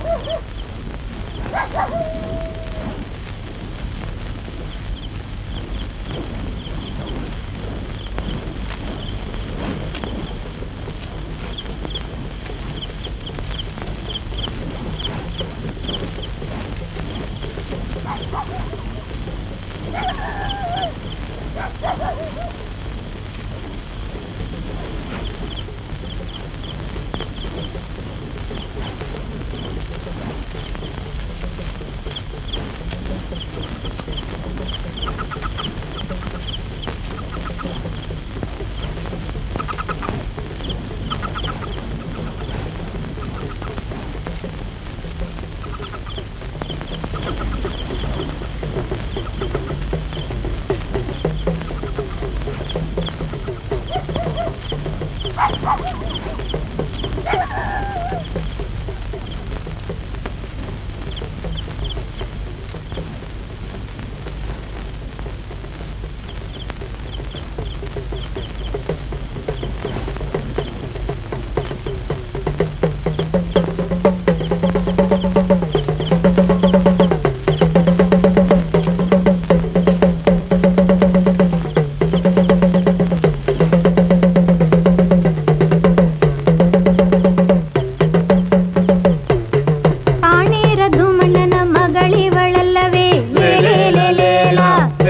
ಪಾಣೇರ ಧೂಮಣ್ಣನ ಮಗಳಿವಳಲ್ಲವೇ ಲೇಲೇಲೇಲೇಲ.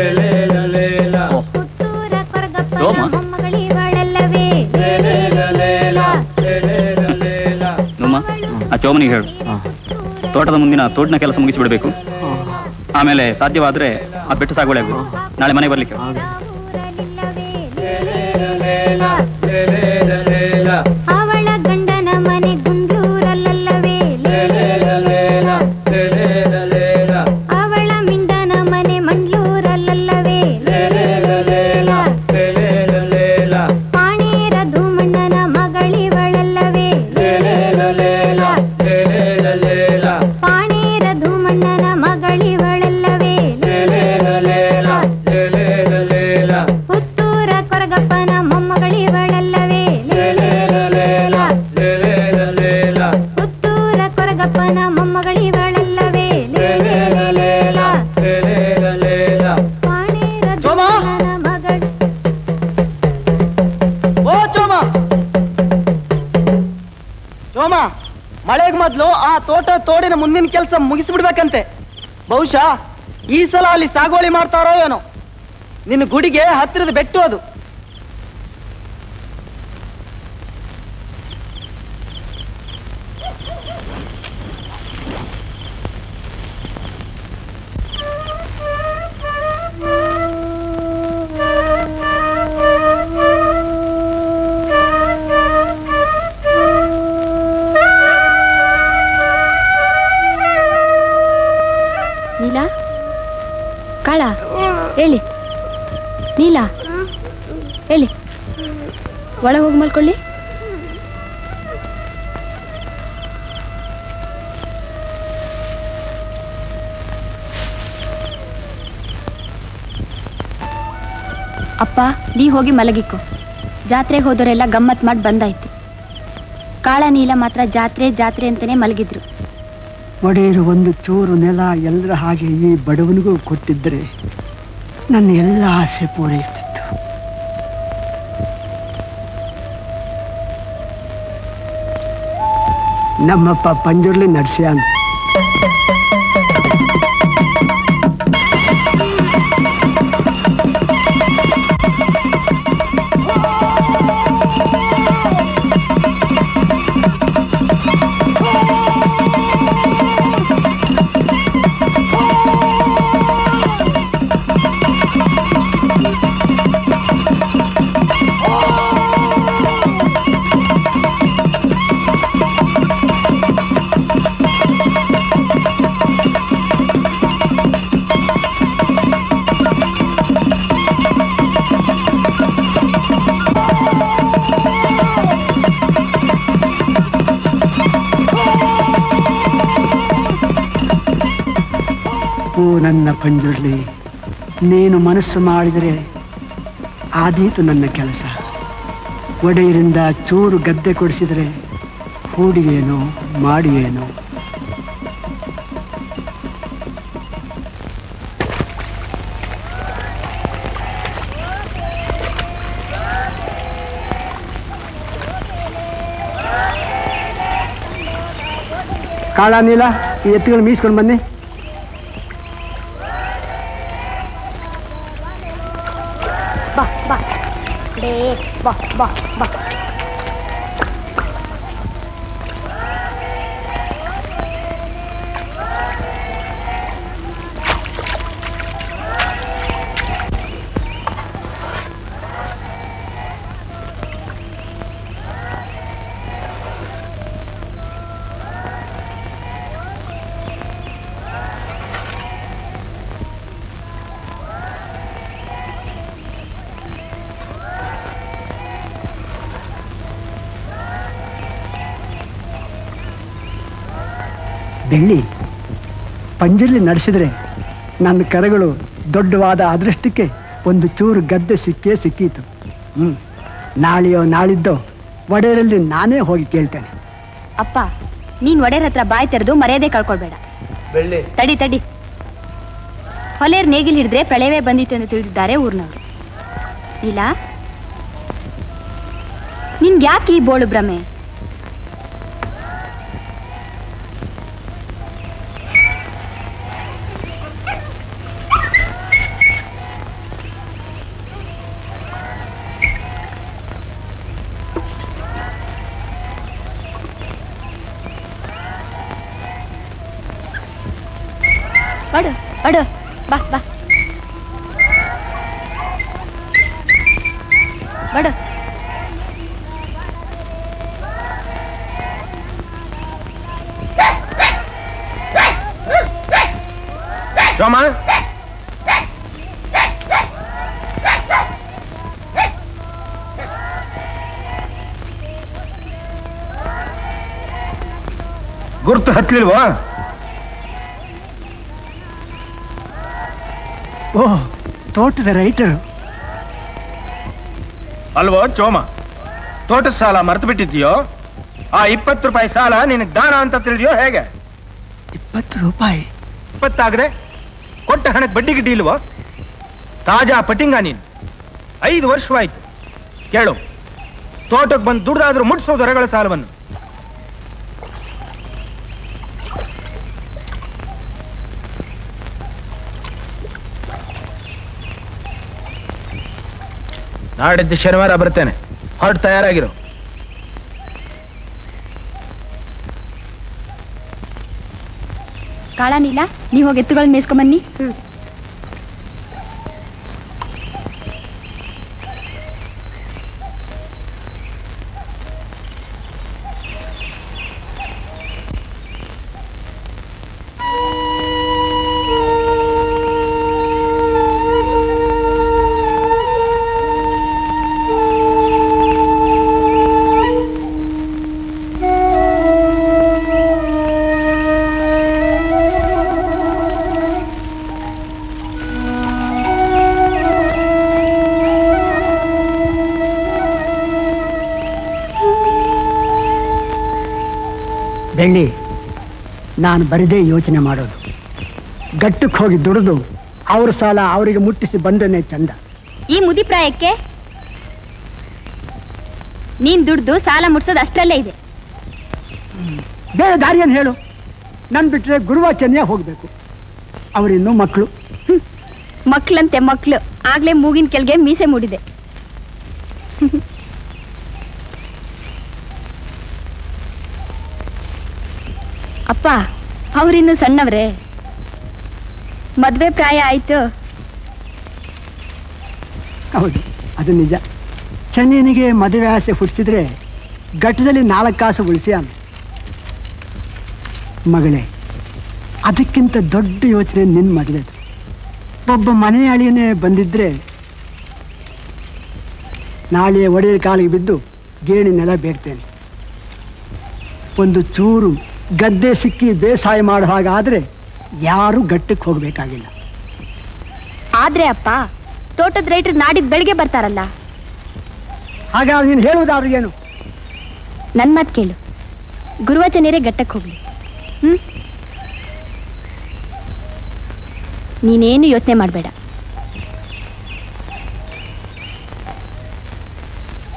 ಪುತ್ತೂರ ಕೊರಗಪ್ಪನ ರೋಮ? ಮೊಮ್ಮಗಳಿವಳಲ್ಲವೇ ಲೇಲೇಲೇಲೇಲ. ನಮ್ಮ ಆ ಚೋಮನಿಗೆ ಹೇಳು ತೋಟದ ಮುಂದಿನ ತೋಟಿನ ಕೆಲಸ ಮುಗಿಸಿಬಿಡಬೇಕು ಆಮೇಲೆ ಸಾಧ್ಯವಾದ್ರೆ ಆ ಬೆಟ್ಟು ಸಾಗುವಳಿ ಆಗ್ಬೇಕು ನಾಳೆ ಮನೆ ಬರ್ಲಿಕ್ಕೆ ಹೇಳು. ಅವಳ ಗಂಡನ ಮನೆ ಗುಂಡ್ಲೂರಲ್ಲವೇ ಲೇಲೇಲೇಲೇಲ. ಅವಳ ಮಿಂಡನ ಮನೆ ಮಂಡ್ಲೂರಲ್ಲವೇ ಲೇಲೇಲೇಲೇಲ. ಪಾಣೇರ ಧೂಮಣ್ಣನ ಮಗಳಿವಳಲ್ಲವೇ ಲೇಲೇಲೇಲೇಲ. ಪಾಣೇರ ಧೂಮಣ್ಣನ ಮಗಳಿವಳಲ್ಲವೇ ಲೇಲೇಲೇಲೇಲ. ಪುತ್ತೂರ ಕೊರಗಪ್ಪನ ಮೊಮ್ಮಗಳಿವಳಲ್ಲವೇ ಲೇಲೇಲೇಲೇಲ. ಪುತ್ತೂರ ಕೊರಗಪ್ಪನ ಮೊಮ್ಮಗಳಿವಳಲ್ಲವೇ ಲೇಲೇಲೇಲೇಲ. ಪಾಣೇರ ಧೂಮಣ್ಣನ ಮಗಳು ಓ ಚೋಮ ಚೋಮ ಮಳೆಗ್ ಮೊದ್ಲು ಆ ತೋಟ ತೋಡಿನ ಮುಂದಿನ ಕೆಲಸ ಮುಗಿಸ್ಬಿಡ್ಬೇಕಂತೆ ಬಹುಶಃ ಈ ಸಲ ಅಲ್ಲಿ ಸಾಗುವಳಿ ಮಾಡ್ತಾರೋ ಏನೋ ನಿನ್ನ ಗುಡಿಗೆ ಹತ್ತಿರದ ಬೆಟ್ಟು ಅದು ನೀಲಾ ಕಾಳ ಹೇಳಿ ನೀಲಾ ಹೇಳಿ ಒಳಗೆ ಹೋಗಿ ಮಲ್ಕೊಳ್ಳಿ ಅಪ್ಪ ನೀ ಹೋಗಿ ಮಲಗಿಕೊ ಜಾತ್ರೆಗೆ ಹೋದವರೆಲ್ಲ ಗಮ್ಮತ್ ಮಾಡಿ ಬಂದಾಯ್ತು ಕಾಳ ನೀಲ ಮಾತ್ರ ಜಾತ್ರೆ ಜಾತ್ರೆ ಅಂತಾನೆ ಮಲಗಿದ್ರು ಒಡೆಯರು ಒಂದು ಚೂರು ನೆಲ ಎಲ್ಲರ ಹಾಗೆ ಈ ಬಡವನಿಗೂ ಕೊಟ್ಟಿದ್ದರೆ ನನ್ನ ಎಲ್ಲ ಆಸೆ ಪೂರೈಸ್ತಿತ್ತು ನಮ್ಮಪ್ಪ ಪಂಜುರ್ಲಿ ನಡ್ಸ್ಯಾನ ಓ ನನ್ನ ಪಂಜುರ್ಲಿ ನೀನು ಮನಸ್ಸು ಮಾಡಿದರೆ ಆದೀತು ನನ್ನ ಕೆಲಸ ಒಡೆಯರಿಂದ ಚೂರು ಗದ್ದೆ ಕೊಡಿಸಿದರೆ ಹೂಡಿಯೇನೋ ಮಾಡಿಯೇನೋ ಕಾಳ ನೀಲ ಈ ಎತ್ತುಗಳು ಮೀಸ್ಕೊಂಡು ಬನ್ನಿ ಬಾ ಬಾ ಡೇ ಬಾ ಬಾ ಬಾ ಬೆಳ್ಳಿ ಪಂಜಲ್ಲಿ ನಡೆಸಿದ್ರೆ ನನ್ನ ಕರೆಗಳು ದೊಡ್ಡವಾದ ಅದೃಷ್ಟಕ್ಕೆ ಒಂದು ಚೂರು ಗದ್ದೆ ಸಿಕ್ಕೇ ಸಿಕ್ಕೀತು ಹ್ಮ್ ನಾಳೆಯೋ ನಾಳಿದ್ದೋ ಒಡೆಯರಲ್ಲಿ ನಾನೇ ಹೋಗಿ ಕೇಳ್ತೇನೆ ಅಪ್ಪ ನೀನ್ ಒಡೆಯರ್ ಹತ್ರ ಬಾಯ್ ತೆರೆದು ಮರ್ಯಾದೆ ಕಳ್ಕೊಳ್ಬೇಡ ಬೆಳ್ಳಿ ತಡಿ ತಡಿ ಹೊಲೆಯರ್ ನೇಗಿಲ್ ಹಿಡಿದ್ರೆ ಪ್ರಳಯವೇ ಬಂದಿತ್ತು ಎಂದು ತಿಳಿದಿದ್ದಾರೆ ಊರ್ನವರು ಇಲ್ಲ ನಿನ್ಗೆ ಯಾಕೆ ಈ ಬೋಳು ಭ್ರಮೆ ಬಡು ಬಡು ಬಾ ಬಾ ಬಡು ಸೋಮ ಗುರ್ತು ಹತ್ಲಿಲ್ವಾ ಓಹ್ ತೋಟದ ರೈಟರು ಅಲ್ವೋ ಚೋಮ ತೋಟದ ಸಾಲ ಮರ್ತು ಬಿಟ್ಟಿದ್ಯೋ ಆ ಇಪ್ಪತ್ತು ರೂಪಾಯಿ ಸಾಲ ನಿನಗೆ ದಾನ ಅಂತ ತಿಳಿದ್ಯೋ ಹೇಗೆ ಇಪ್ಪತ್ತು ರೂಪಾಯಿ ಇಪ್ಪತ್ತಾಗದೆ ಕೊಟ್ಟ ಹಣಕ್ಕೆ ಬಡ್ಡಿ ಗಿಡ್ಡಿ ಇಲ್ವೋ ತಾಜಾ ಪಟಿಂಗ ನೀನು ಐದು ವರ್ಷವಾಯ್ತು ಕೇಳು ತೋಟಕ್ಕೆ ಬಂದು ದುಡ್ದಾದ್ರೂ ಮುಟ್ಸೋ ದೊರೆಗಳ ಸಾಲವನ್ನು ನಾಡಿದ್ದು ಶನಿವಾರ ಬರ್ತೇನೆ ಹೊರಟು ತಯಾರಾಗಿರು ಕಾಳ ನೀಲ ನೀ ಹೋಗಿ ಎತ್ತುಗಳನ್ನ ಮೇಯ್ಸ್ಕೊಂಬನ್ನಿ ಬೆಳ್ಳಿ ನಾನು ಬರದೇ ಯೋಚನೆ ಮಾಡೋದು ಗಟ್ಟಕ್ಕೆ ಹೋಗಿ ದುಡಿದು ಅವ್ರ ಸಾಲ ಅವರಿಗೆ ಮುಟ್ಟಿಸಿ ಬಂದನೇ ಚಂದ ಈ ಮುದಿ ಪ್ರಾಯಕ್ಕೆ ನೀನ್ ದುಡ್ದು ಸಾಲ ಮುಟ್ಸೋದು ಅಷ್ಟರಲ್ಲೇ ಇದೆ ಬೇರೆ ದಾರಿಯನ್ನು ಹೇಳು ನನ್ ಬಿಟ್ರೆ ಗುರುವಾಚನ್ಯ ಹೋಗ್ಬೇಕು ಅವರಿನ್ನೂ ಮಕ್ಕಳು ಮಕ್ಳಂತೆ ಮಕ್ಳು ಆಗ್ಲೇ ಮೂಗಿನ ಕೆಳಗೆ ಮೀಸೆ ಮೂಡಿದೆ ಅಪ್ಪ ಅವರಿನ್ನು ಸಣ್ಣವ್ರೆ ಮದ್ವೆ ಪ್ರಾಯ ಆಯ್ತು ಹೌದು ಅದು ನಿಜ ಚೆನ್ನೈನಿಗೆ ಮದುವೆ ಆಸೆ ಹುಟ್ಟಿಸಿದ್ರೆ ಘಟ್ಟದಲ್ಲಿ ನಾಲ್ಕು ಕಾಸು ಉಳಿಸಿ ಅನ್ನ ಮಗಳೇ ಅದಕ್ಕಿಂತ ದೊಡ್ಡ ಯೋಚನೆ ನಿನ್ನ ಮದುವೆದು ಒಬ್ಬ ಮನೆ ಅಳಿಯನೇ ಬಂದಿದ್ರೆ ನಾಳೆ ಒಡೆಯ ಕಾಲಿಗೆ ಬಿದ್ದು ಗೇಣಿ ನೆಲ ಬೇಡ್ತೇನೆ ಒಂದು ಚೂರು ಗದ್ದೆ ಸಿಕ್ಕಿ ಬೇಸಾಯ ಮಾಡೋ ಹಾಗಾದ್ರೆ ಯಾರೂ ಗಟ್ಟಕ್ಕೆ ಹೋಗಬೇಕಾಗಿಲ್ಲ ಆದ್ರೆ ಅಪ್ಪ ತೋಟದ ರೈತರು ನಾಡಿದ್ ಬೆಳಿಗ್ಗೆ ಬರ್ತಾರಲ್ಲ ಹಾಗಾಗಿ ನೀನು ಹೇಳುವುದು ಅವ್ರಿಗೇನು ನನ್ ಮಾತ್ ಕೇಳು ಗುರುವಚನೇರೇ ಗಟ್ಟಕ್ಕೆ ಹೋಗ್ಲಿ ಹ್ಮ್ ನೀನೇನು ಯೋಚನೆ ಮಾಡಬೇಡ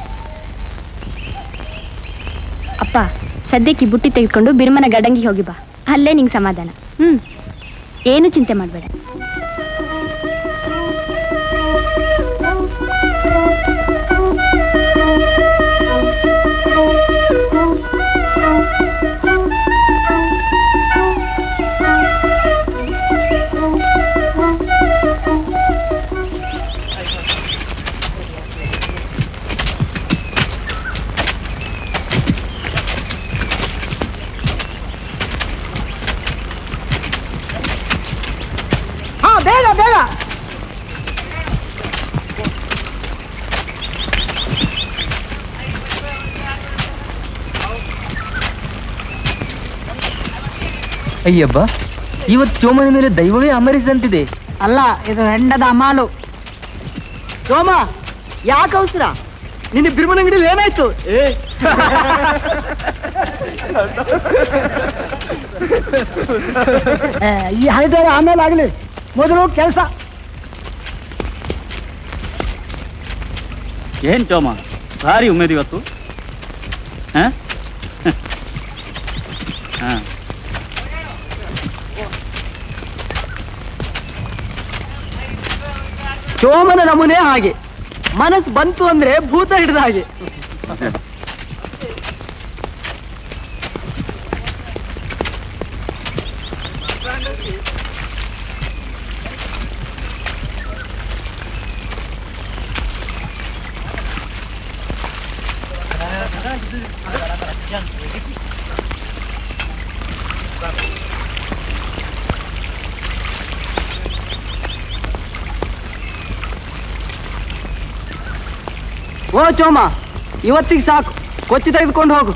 ಅಪ್ಪ ಸದ್ಯಕ್ಕೆ ಈ ಬುಟ್ಟಿ ತೆಗೆದುಕೊಂಡು ಬಿರ್ಮನ ಗಡಂಗಿ ಹೋಗಿ ಬಾ ಅಲ್ಲೇ ನಿಂಗೆ ಸಮಾಧಾನ ಹ್ಮ್ ಏನು ಚಿಂತೆ ಮಾಡಬೇಡ ಹಾ ಬೇಗ ಬೇಗ ಅಯ್ಯಬ್ಬ ಇವತ್ತು ಚೋಮನ ಮೇಲೆ ದೈವವೇ ಅಮರಿಸಿದಂತಿದೆ ಅಲ್ಲ ಇದು ಹೆಂಡದ ಅಮಾಲು ಸೋಮ ಯಾಕೆ ಅವಸರ ನಿನ್ನ ಬಿರ್ಮನ ಅಂಗಡಿಲಿ ಏನಾಯ್ತು ಏ ಏ, ಈ ಹೈದಾರ ಆಮೇಲೆ ಆಗಲಿ ಮೊದಲು ಕೆಲಸ ಏನ್ ಚೋಮ ಭಾರಿ ಉಮೇದು ಇವತ್ತು ಹ? ಹ. ಸೋಮನ ನಮೂನೆ ಹಾಗೆ ಮನಸ್ಸು ಬಂತು ಅಂದ್ರೆ ಭೂತ ಹಿಡಿದ ಹಾಗೆ ಓ ಚೋಮ ಇವತ್ತಿಗೆ ಸಾಕು ಕೊಚ್ಚಿ ತೆಗೆದುಕೊಂಡು ಹೋಗು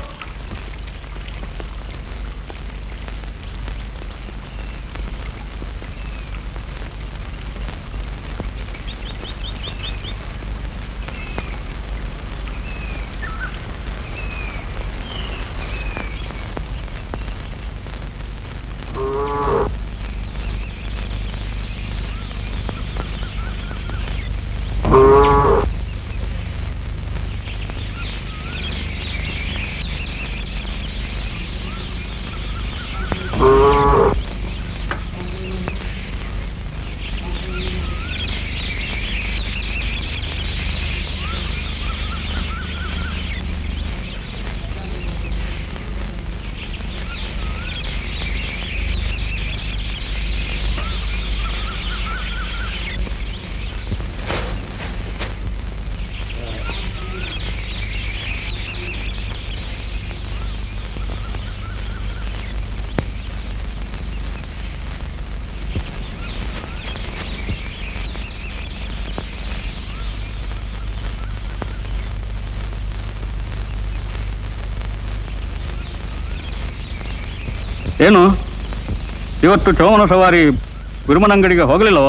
ಏನು ಇವತ್ತು ಚೋಮನ ಸವಾರಿ ಬಿರುಮನಂಗಡಿಗೆ ಹೋಗಲಿಲ್ಲವೋ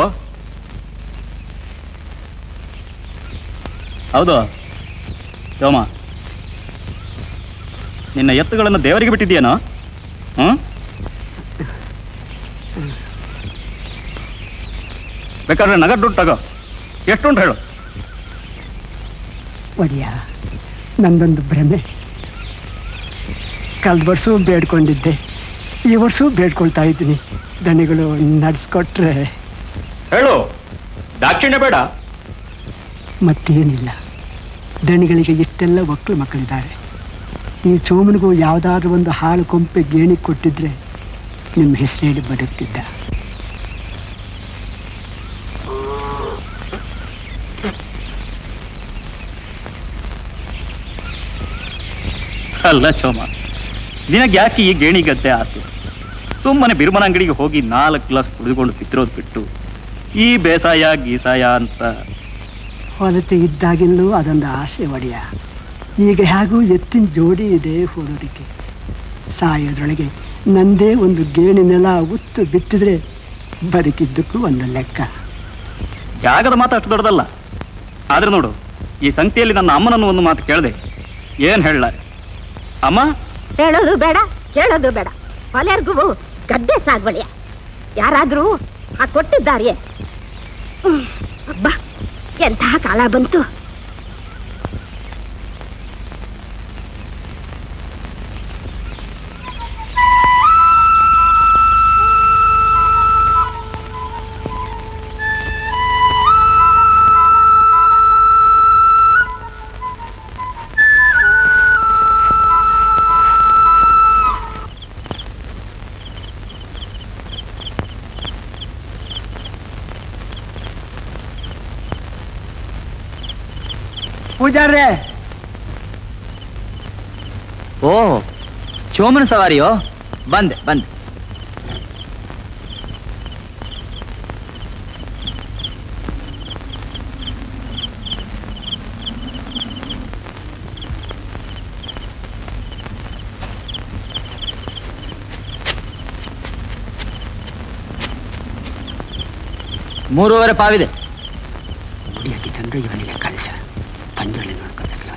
ಹೌದು ಚೋಮ ನಿನ್ನ ಎತ್ತುಗಳನ್ನು ದೇವರಿಗೆ ಬಿಟ್ಟಿದ್ದೀಯೇನೋ ಹ್ಮ್ ಬೇಕಾದ್ರೆ ನಗದು ದುಡ್ಡು ತಗೋ ಎಷ್ಟುಂಟು ಹೇಳು ಒಡಿಯ ನಂದೊಂದು ಭ್ರಮೆ ಕಳೆದ ವರ್ಷವೂ ಬೇಡ್ಕೊಂಡಿದ್ದೆ ಈ ವರ್ಷವೂ ಬೇಡ್ಕೊಳ್ತಾ ಇದ್ದೀನಿ ದಣಿಗಳು ನಡೆಸ್ಕೊಟ್ರೆ ಹೇಳು ದಾಕ್ಷಿಣ್ಯ ಬೇಡ ಮತ್ತೇನಿಲ್ಲ ದಣಿಗಳಿಗೆ ಇಷ್ಟೆಲ್ಲ ಮಕ್ಕಳು ಮಕ್ಕಳಿದ್ದಾರೆ ಈ ಚೋಮನಿಗೂ ಯಾವುದಾದ್ರೂ ಒಂದು ಹಾಳು ಕೊಂಪೆ ಗೇಣಿ ಕೊಟ್ಟಿದ್ರೆ ನಿಮ್ಮ ಹೆಸರು ಹೇಳಿ ಬದುಕ್ತಿದ್ದ ಅಲ್ಲ ಶೋಮ ನಿನಗೆ ಯಾಕೆ ಈ ಗೇಣಿ ಗದ್ದೆ ಆಸೆ ಸುಮ್ಮನೆ ಬಿರುಮನ ಅಂಗಡಿಗೆ ಹೋಗಿ ನಾಲ್ಕು ಗ್ಲಾಸ್ ಕುಡಿದುಕೊಂಡು ತಿತ್ತಿರೋದು ಬಿಟ್ಟು ಈ ಬೇಸಾಯ ಗೀಸಾಯ ಅಂತ ಹೊಲತೆ ಇದ್ದಾಗಿಂದಲೂ ಅದೊಂದು ಆಸೆ ಒಡೆಯ ಈಗ ಹೇಗೂ ಎತ್ತಿನ ಜೋಡಿ ಇದೆ ಹೋಗೋದಕ್ಕೆ ಸಾಯೋದ್ರೊಳಗೆ ನಂದೇ ಒಂದು ಗೇಣಿ ನೆಲ ಉತ್ತು ಬಿತ್ತಿದ್ರೆ ಬದುಕಿದ್ದಕ್ಕೂ ಒಂದು ಲೆಕ್ಕ ಜಾಗದ ಮಾತು ಅಷ್ಟು ದೊಡ್ಡದಲ್ಲ ಆದ್ರೆ ನೋಡು ಈ ಸಂಖ್ಯೆಯಲ್ಲಿ ನನ್ನ ಅಮ್ಮನನ್ನು ಒಂದು ಮಾತು ಕೇಳಿದೆ ಏನ್ ಹೇಳ ಅಮ್ಮ ಹೇಳೋದು ಬೇಡ ಕೇಳೋದು ಬೇಡ ಹೊಲೆರ್ಗೂ ಗದ್ದೆ ಸಾಗುವಳಿಯ ಯಾರಾದ್ರೂ ಆ ಕೊಟ್ಟಿದ್ದಾರೆಯೇ ಹ್ಮ್, ಅಬ್ಬಾ ಎಂತಹ ಕಾಲ ಬಂತು ಪೂಜಾರ್ರೆ ಓ ಚೋಮನ ಸವಾರಿಯೋ ಬಂದೆ ಬಂದೆ ಮೂರುವರೆ ಪಾವಿದೆ ಕುಡಿಯಕ್ಕೆ ಜನರು ಇವನಿಗೆ ಕಳಿಸ ಪಂಜುಳಿ ನೋಡ್ಕೋಬೇಕಲ್ಲ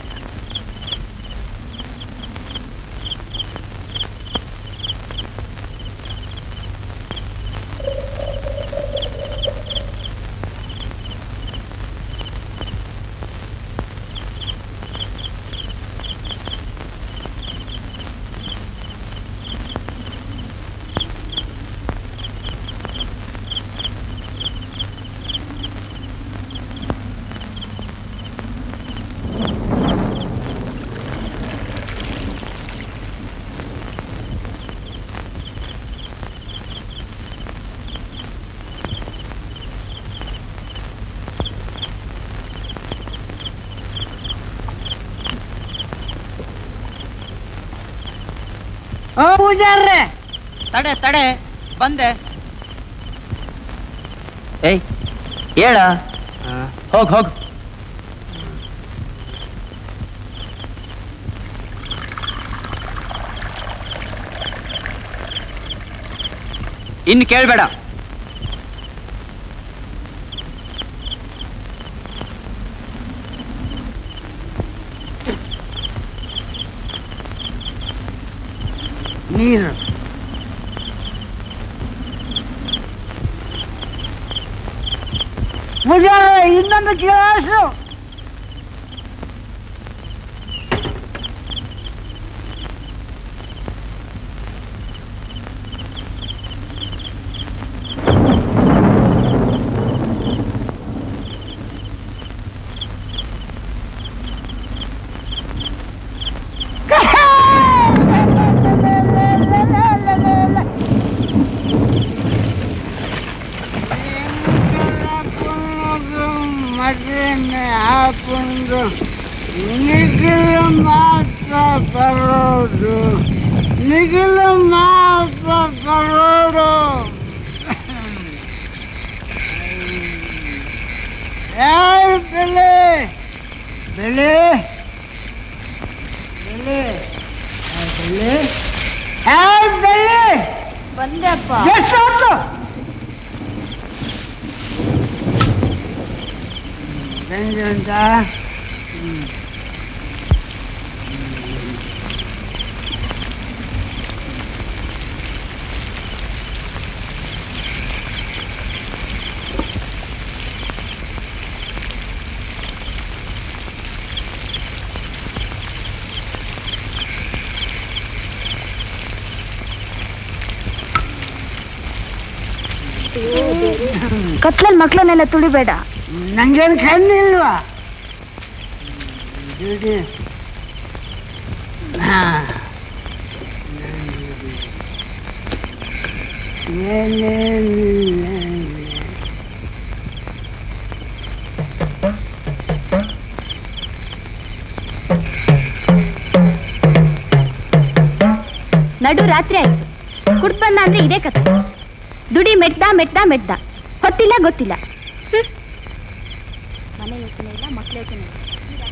ಪೂಜಾರ್ರೆ ತಡೆ ತಡೆ ಬಂದೆ ಏಯ್ ಹೇಳ ಹೋಗ್ ಹೋಗ್ ಇನ್ನು ಕೇಳ್ಬೇಡ ನೀರು ಪೂಜಾರ್ರೆ ಇನ್ನೊಂದು ಗ್ಲಾಸು ಹಾಕೊಂಡು ನಿಖಿಲ ಮಾತ್ರ ಬರೋದು ನಿಖಿಲ ಮಾತ್ರ ಬರೋದು ಯಾರು ಬೆಲೆ ಬೆಲೆ ಬೆಲೆ ಬೆಲೆ ಯಾರು ಬೆಲೆ ಬಂದೆ ಅಪ್ಪ ಎಷ್ಟೊತ್ತು ಬೆಂಜಿ ಉಂಟಾ ಕತ್ಲಲ್ಲಿ ಮಕ್ಳನ್ನೆಲ್ಲ ತುಳಿಬೇಡ ನಂಗೇನು ಕಣ್ಣಿಲ್ವಾ ದುಡಿ ಹಾ ನಡು ರಾತ್ರಿ ಆಯ್ತು ಕುಡ್ದ್ ಬಂದ ಅಂದ್ರೆ ಇದೇ ಕಥೆ ದುಡಿ ಮೆಟ್ದ ಮೆಟ್ದ ಮೆಟ್ದ ಹೊತ್ತಿಲ್ಲ ಗೊತ್ತಿಲ್ಲ ಹ್ಮ್. ಮನೆ ಯೋಚನೆ ಇಲ್ಲ ಮಕ್ಳ ಯೋಚನೆ ಇಲ್ಲ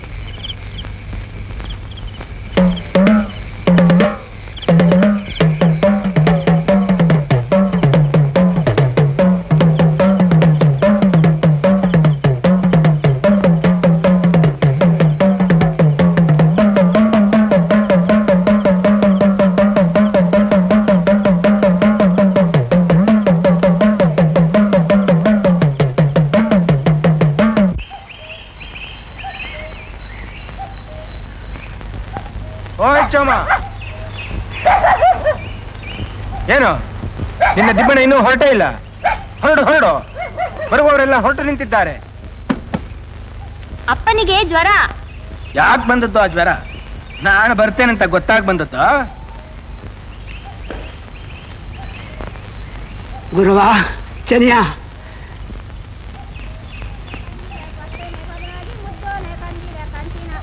ಓಯ್ ಚೋಮ ಏನು ನಿನ್ನ ದಿಬ್ಬಣ ಇನ್ನೂ ಹೊರಟೇ ಇಲ್ಲ ಹೊರಡು ಹೊರಡು ಬರುವವರೆಲ್ಲ ಹೊರಟು ನಿಂತಿದ್ದಾರೆ ಅಪ್ಪನಿಗೆ ಜ್ವರ ಯಾಕೆ ಬಂದದ್ದು ಆ ಜ್ವರ ನಾನು ಬರ್ತೇನಂತ ಗೊತ್ತಾಗ್ ಬಂದದ್ದು ಗುರುವ ಚನಿಯ ಮುದ್ದೋನೆ ಬಂದಿರ ಕಂಚಿನ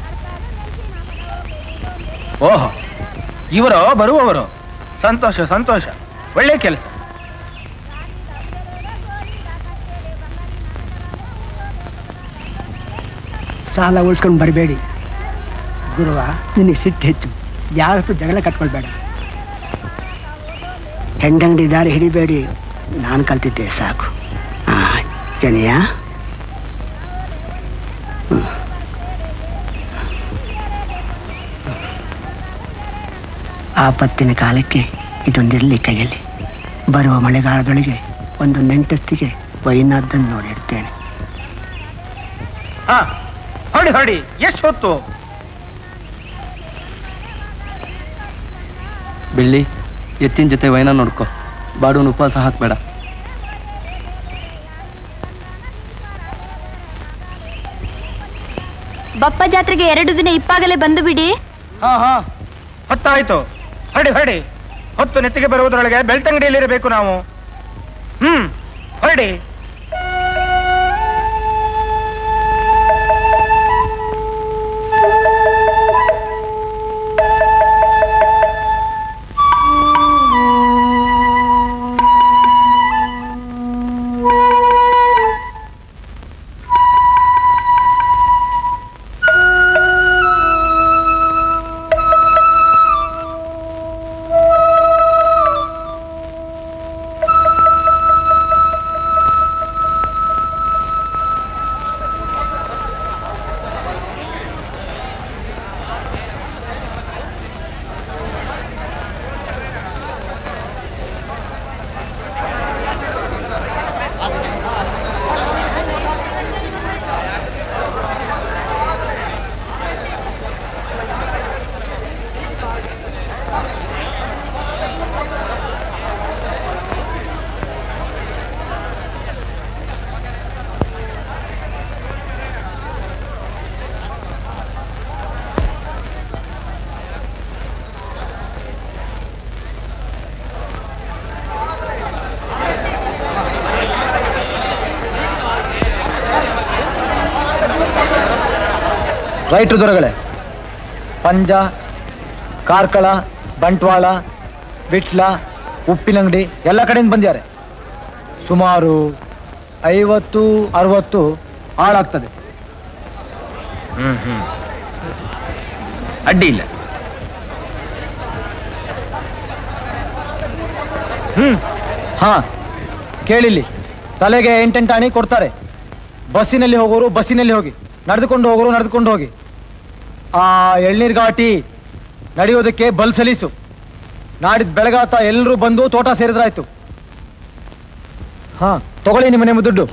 ಓಹೋ ಇವರೋ ಬರುವವರು ಸಂತೋಷ ಸಂತೋಷ ಒಳ್ಳೆ ಕೆಲಸ ಸಾಲ ಉಳಿಸ್ಕೊಂಡು ಬರಬೇಡಿ ಗುರುವ ನಿನಗೆ ಸಿಟ್ಟು ಹೆಚ್ಚು ಯಾರ ಹತ್ರ ಜಗಳ ಕಟ್ಕೊಳ್ಬೇಡ ಹೆಂಡಂಗಡಿ ದಾರಿ ಹಿಡಿಬೇಡಿ ನಾನು ಕಲ್ತಿದ್ದೆ ಸಾಕು ಹಾಂ ಜನಿಯಾ ಹ್ಮ್. ಆಪತ್ತಿನ ಕಾಲಕ್ಕೆ ಇದೊಂದಿರಲಿ ಕೈಯಲ್ಲಿ ಬರುವ ಮಳೆಗಾಲದೊಳಗೆ ಒಂದು ನೆಂಟಸ್ತಿಗೆ ವೈನಾದ್ದನ್ನು ನೋಡಿರ್ತೇನೆ ಹಾ ಹೊಡಿ ಹೊಡಿ ಎಷ್ಟು ಹೊತ್ತು ಬೆಳ್ಳಿ ಎತ್ತಿನ ಜೊತೆ ವೈನ ನೋಡ್ಕೊ ಬಾಡೂನ್ ಉಪವಾಸ ಹಾಕ್ಬೇಡ ಬಪ್ಪ ಜಾತ್ರೆಗೆ ಎರಡು ದಿನ ಇಪ್ಪಾಗಲೇ ಬಂದು ಬಿಡಿ ಹಾ ಹಾ ಹೊತ್ತಾಯ್ತು ಹೊಡಿ ಹೊಡಿ ಹೊತ್ತು ನೆತ್ತಿಗೆ ಬರುವುದರೊಳಗೆ ಬೆಳ್ತಂಗಡಿಯಲ್ಲಿರಬೇಕು ನಾವು ಹ್ಮ್ ಹೊರಡಿ ರೈಟ್ರು ದೊರೆಗಳೇ ಪಂಜ ಕಾರ್ಕಳ ಬಂಟ್ವಾಳ ಬಿಟ್ಲ ಉಪ್ಪಿನಂಗಡಿ ಎಲ್ಲ ಕಡೆಯಿಂದ ಬಂದಿದ್ದಾರೆ ಸುಮಾರು ಐವತ್ತು ಅರವತ್ತು ಹಾಳಾಗ್ತದೆ ಹ್ಮ್ ಹ್ಮ್ ಅಡ್ಡಿ ಇಲ್ಲ ಹ್ಮ್ ಹಾ ಕೇಳಿಲ್ಲಿ ತಲೆಗೆ ಎಂಟೆಂಟು ಆಣಿ ಕೊಡ್ತಾರೆ ಬಸ್ಸಿನಲ್ಲಿ ಹೋಗೋರು ಬಸ್ಸಿನಲ್ಲಿ ಹೋಗಿ ನಡೆದುಕೊಂಡು ಹೋಗೋರು ನಡೆದುಕೊಂಡು ಹೋಗಿ ಆ ಎಳ್ನೀರ್ ಘಾಟಿ ನಡೆಯೋದಕ್ಕೆ ಬಲ್ ಸಲೀಸು ನಾಡಿದ್ ಬೆಳಗಾತ ಎಲ್ಲರೂ ಬಂದು ತೋಟ ಸೇರಿದ್ರಾಯ್ತು ಹಾ ತಗೊಳ್ಳಿ ನಿಮ್ಮ ನಿಮ್ಮ ದುಡ್ಡು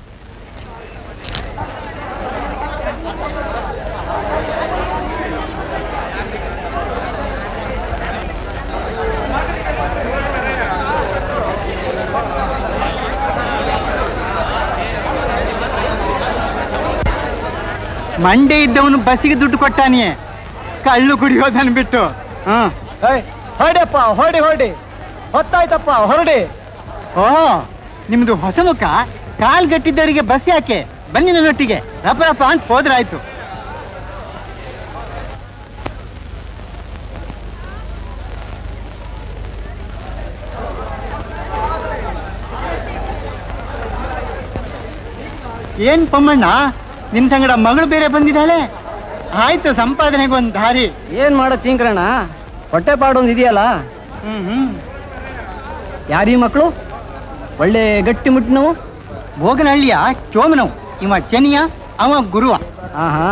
ಮಂಡೆ ಇದ್ದವನು ಬಸ್ಸಿಗೆ ದುಡ್ಡು ಕೊಟ್ಟಾನಿಯೇ ಕಳ್ಳು ಕುಡಿಯೋದನ್ ಬಿಟ್ಟು ಹ್ಮ್ ಏಯ್ ಹೊರಡಿಯಪ್ಪ ಹೊರಡಿ ಹೊರಡಿ ಹೊತ್ತಾಯ್ತಪ್ಪ ಹೊರಡಿ ಓ ನಿಮ್ದು ಹೊಸ ಮುಖ ಕಾಲ್ ಗಟ್ಟಿದ್ದವರಿಗೆ ಬಸ್ ಯಾಕೆ ಬನ್ನಿ ನನ್ನೊಟ್ಟಿಗೆ ರಪ ರಪ ಅಂತ ಹೋದ್ರಾಯ್ತು ಏನ್ ಪಮ್ಮಣ್ಣ ನಿನ್ ಸಂಗಡ ಮಗಳು ಬೇರೆ ಬಂದಿದ್ದಾಳೆ ಆಯ್ತು ಸಂಪಾದನೆಗೆ ಒಂದ್ ದಾರಿ ಏನ್ ಮಾಡೋ ಚಿಂಕ್ರಣ್ಣ ಹೊಟ್ಟೆ ಪಾಡೊಂದು ಇದೆಯಲ್ಲ ಹ್ಮ್ ಹ್ಮ್ ಯಾರೀ ಮಕ್ಕಳು ಒಳ್ಳೆ ಗಟ್ಟಿ ಮುಟ್ಟಿನವು ಭೋಗನಹಳ್ಳಿಯ ಚೋಮನವ್ ಇವ ಚೆನಿಯ ಅವ ಗುರುವ ಹಾ ಹಾ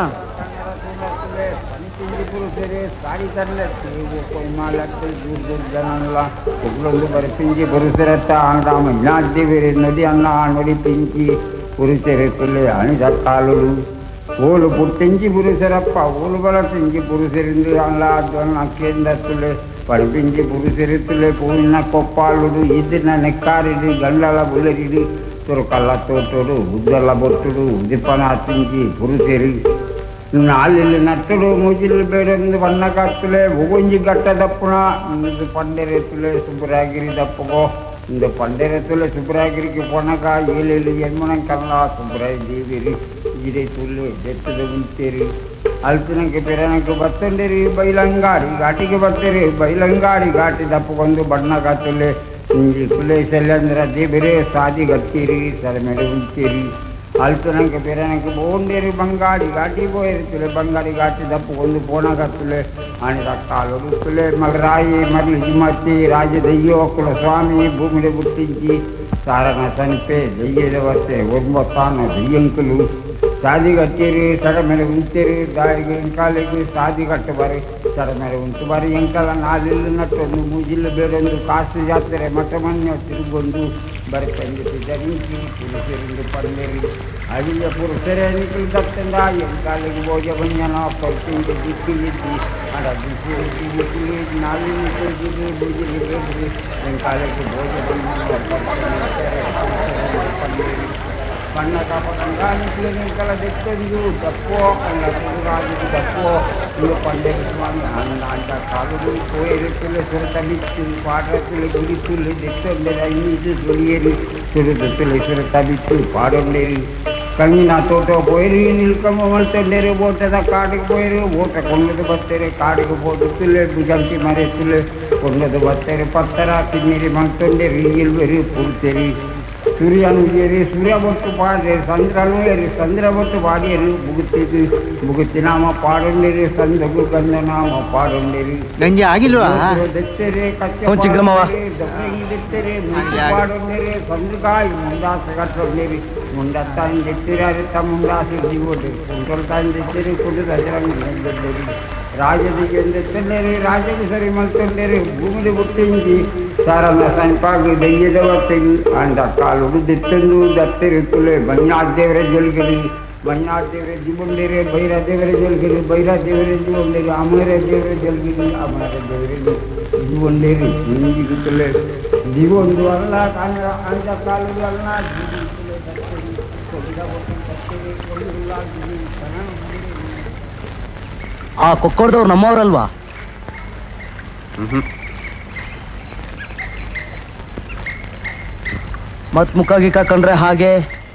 ಒಬ್ಬರೊಂದು ಬರ ಪಿಂಚಿ ಬರುಸಿರತ್ತ ಆಂಗ್ರಾಮ ಇನ್ನಾದ್ದಿ ಬೇರೆ ನದಿ ಅನ್ನ ನೋಡಿ ಪಿಂಚಿ ಪುರುಷರೆತ್ತಲೆ ಅಣಿದ ಕಾಲುಡು ಓಲು పుట్టించి పురుషరప్ప ఓలు బలటించి పురుషరిందు అలా అక్కేందత్తులే పడిపించి పురుషరిత్తులే పోయిన కొప్పాళ్ళుడు ఇదిన నెక్కారిడి గండల బుల్లరిడి తురకల్ల తోటోడు ఉద్దల బొట్టుడు ఉదిపనార్పించి పురుషరి నాలిల్లి నట్టుడు ముజిల్లు బేడొంದು వన్న కత్తులే ఒగుంజి గట్ట దప్పున ఇందు పండెరెత్తులే సుబ్బరాగిరి దప్పుకో இந்த பண்டரத்துல சுப்ராகிரிக்கு போனாக்கா ஏழு ஏழு எண்மணம் கல்லா சுப்ராய் தேவிரி இதை சொல்லு தெத்துது உள்தேரு ಅಲ್ಪಿನಕ್ಕೆ ಪಿರನಕ್ಕೆ ಬತ್ತಂದಿರಿ ಬೈಲಂಗಾಡಿ ಘಾಟಿಗೆ ಬರ್ತೀರಿ ಬೈಲಂಗಾಡಿ ಘಾಟಿ ದಪ್ಪಗೊಂದು ಬಣ್ಣ ಕಾತುಲೆ ಹಿಂಗೆ ಕುಲೆ ಶಲ್ಯಂದ್ರ ದೇಬಿರೆ ಸಾದಿ ಗತ್ತೀರಿ ಸರ ಮೇಲೆ ಉಂಚೇರಿ ಅಲ್ಪಿನಕ್ಕೆ ಪಿರನಕ್ಕೆ ಬೋಂಡೇರಿ ಬಂಗಾಡಿ ಘಾಟಿ పోయిరుతులే బంగాడి ఘాటి దప్పుకొందు పోనగత్తులే అని రక్తాలుడుతులే మగరాయి మరలి హిమతి రాజదయ్యో కుల స్వామి భూమిని గుర్తించి సారన చనిపే దెయ్యద వస్తే ఉర్మొత్తాన దెయ్యంకులు సాది కట్టిరు సడ మీద ఉంచారు దానికి ఇంకాలకి సాది కట్టబరి సడ మీద ఉంచబరి ఇంకల నాలున్నట్టు మూజిల్లు ಬೇಡೊಂದು ಕಾಸು ಜಾತ್ರೆ ಮಠಮನ್ಯ ತಿರುಗೊಂದು ಬರಿ ಸಂಗತಿ ಧరించి ಪುರುಷರಿಂದ ಪಂದೇರಿ ಅಳಿಯ ಪುರುಷರೇ ನಿಖಿಲ್ ದತ್ತಂದ ಎಂಕಾಲಿಗೆ ಭೋಜ ಬಂಜನ ಪರ್ತಿಂದ ದಿಕ್ಕಿಲಿದ್ದಿ ಅಡ ಬಿಸಿ ದಿಕ್ಕಿಲಿ ನಾಲಿನ ತಿರುಗಿರಿ ಬುಜಿಲಿ ಬೇಡ್ರಿ ಎಂಕಾಲಿಗೆ ಭೋಜ ಬಂಜನ ಬಣ್ಣ ಕಾಪಕಂಗಾನಿಗೆ ನಿಂಕಲ ದೆತ್ತಂದು ದಪ್ಪೋ ಅಲ್ಲ ರಾಜು ದಪ್ಪೋ ಇವು ಪಂಡೇರಿ ಸ್ವಾಮಿ ಅನ್ನ ಅಂತ ಕಾಲುಗಳು ಕೋಯಿರುತ್ತಲೆ ಸುರತ ಬಿತ್ತು ಪಾಡತ್ತಲೆ ಗುಡಿತ್ತಲೆ ದೆತ್ತೊಂದೆರ ಇನ್ನಿದು ಸುಳಿಯೇರಿ ಸುರದತ್ತಲೆ ಸುರತ ಬಿತ್ತು ಪಾಡೊಂಡೇರಿ ಕಂಗಿನ ತೋಟ పోయి నిల్కమ్మ మల్తొండేరు ఓటದ కాడికి పోయిరు ఓట కొండದು బత్తేరు కాడికి పోతులే భుజంతి మరేతులే కొండದು బత్తేరు పత్తర తిన్నిరి మల్తొండేరు ఈలు వెరి పుడితేరి ಸೂರ್ಯನು ಏರಿ ಸೂರ್ಯ ಬೊಟ್ಟು ಪಾಡ್ರೆ ಚಂದ್ರನು ಏರಿ ಚಂದ್ರ ಬೊಟ್ಟು ಪಾಡಿಯರು ಮುಗುತ್ತಿದ್ದು ಮುಗುತ್ತಿನಾಮ ಪಾಡೊಂಡಿರಿ ಸಂದಗು ಗಂಧನಾಮ ಪಾಡೊಂಡಿರಿ ಗಂಜಿ ಆಗಿಲ್ವಾ ದೆತ್ತರೆ ಕಚ್ಚೆ ಹ್ಞೂ ಚಿಕ್ಕಮ್ಮವ್ವ. ದೆತ್ತರೆ ಮುಂದೆ ಪಾಡೊಂಡಿರಿ ಸಂದ್ರಕಾಯಿ ಮುಂದಾಸ ಕಟ್ಟೊಂಡಿರಿ ಮುಂದತ್ತಾಯಿ ದೆತ್ತಿರಾರಿ ತಮ್ಮ ಮುಂದಾಸಿ ಜೀವೋಡಿ ಕುಂಟೊಲ್ತಾಯಿ ದೆತ್ತಿರಿ ಕುಡು ದಸರಂಗಿ ರಾಜದಿಗೆ ದೆತ್ತಂಡೇರಿ ರಾಜಗೆ ಸರಿ ಮಲ್ತೊಂಡೇರಿ ಭೂಮಿಲಿ ಗುಟ್ಟಿಂಜಿ ಸಾರನ ಸಂಪಾಗಿ ದೆಯ್ಯದವ ತೆಗಿ ಅಂದ ಕಾಲುಡು ದೆತ್ತಂದು ದತ್ತಿರುತ್ತಲೆ ಬನ್ಯಾದೇವರ ಜಲ್ಗಿರಿ ಬನ್ಯಾದೇವರ ಜಿಬುಂಡೇರೆ ಬೈರ ದೇವರ ಜಲ್ಗಿರಿ ಬೈರ ದೇವರ ಜಿಬುಂಡೇರಿ ಅಮರ ದೇವರ ಜಲ್ಗಿರಿ ಅಮರ ದೇವರ ಜಿಬುಂಡೇರಿ ಹಿಂಗಿರುತ್ತಲೆ ಜೀವೊಂದು ಅಲ್ಲ ಕಾಂಗ ಅಂದ ಕಾಲುಡು ಅಲ್ಲ ಜೀವಿಸುತ್ತಲೆ ದತ್ತರಿ ಕೊಡಿದ ಒಟ್ಟು ದತ್ತರಿ ಕೊಡಿಲ್ಲ ಜೀವಿ ಕಣ ಆ ಕೊಕ್ಕೋಡ್ದವ್ರು ನಮ್ಮವ್ರಲ್ವಾ ಮತ್ ಮುಖ ಗಿಕ್ಕ ಕಂಡ್ರೆ ಹಾಗೆ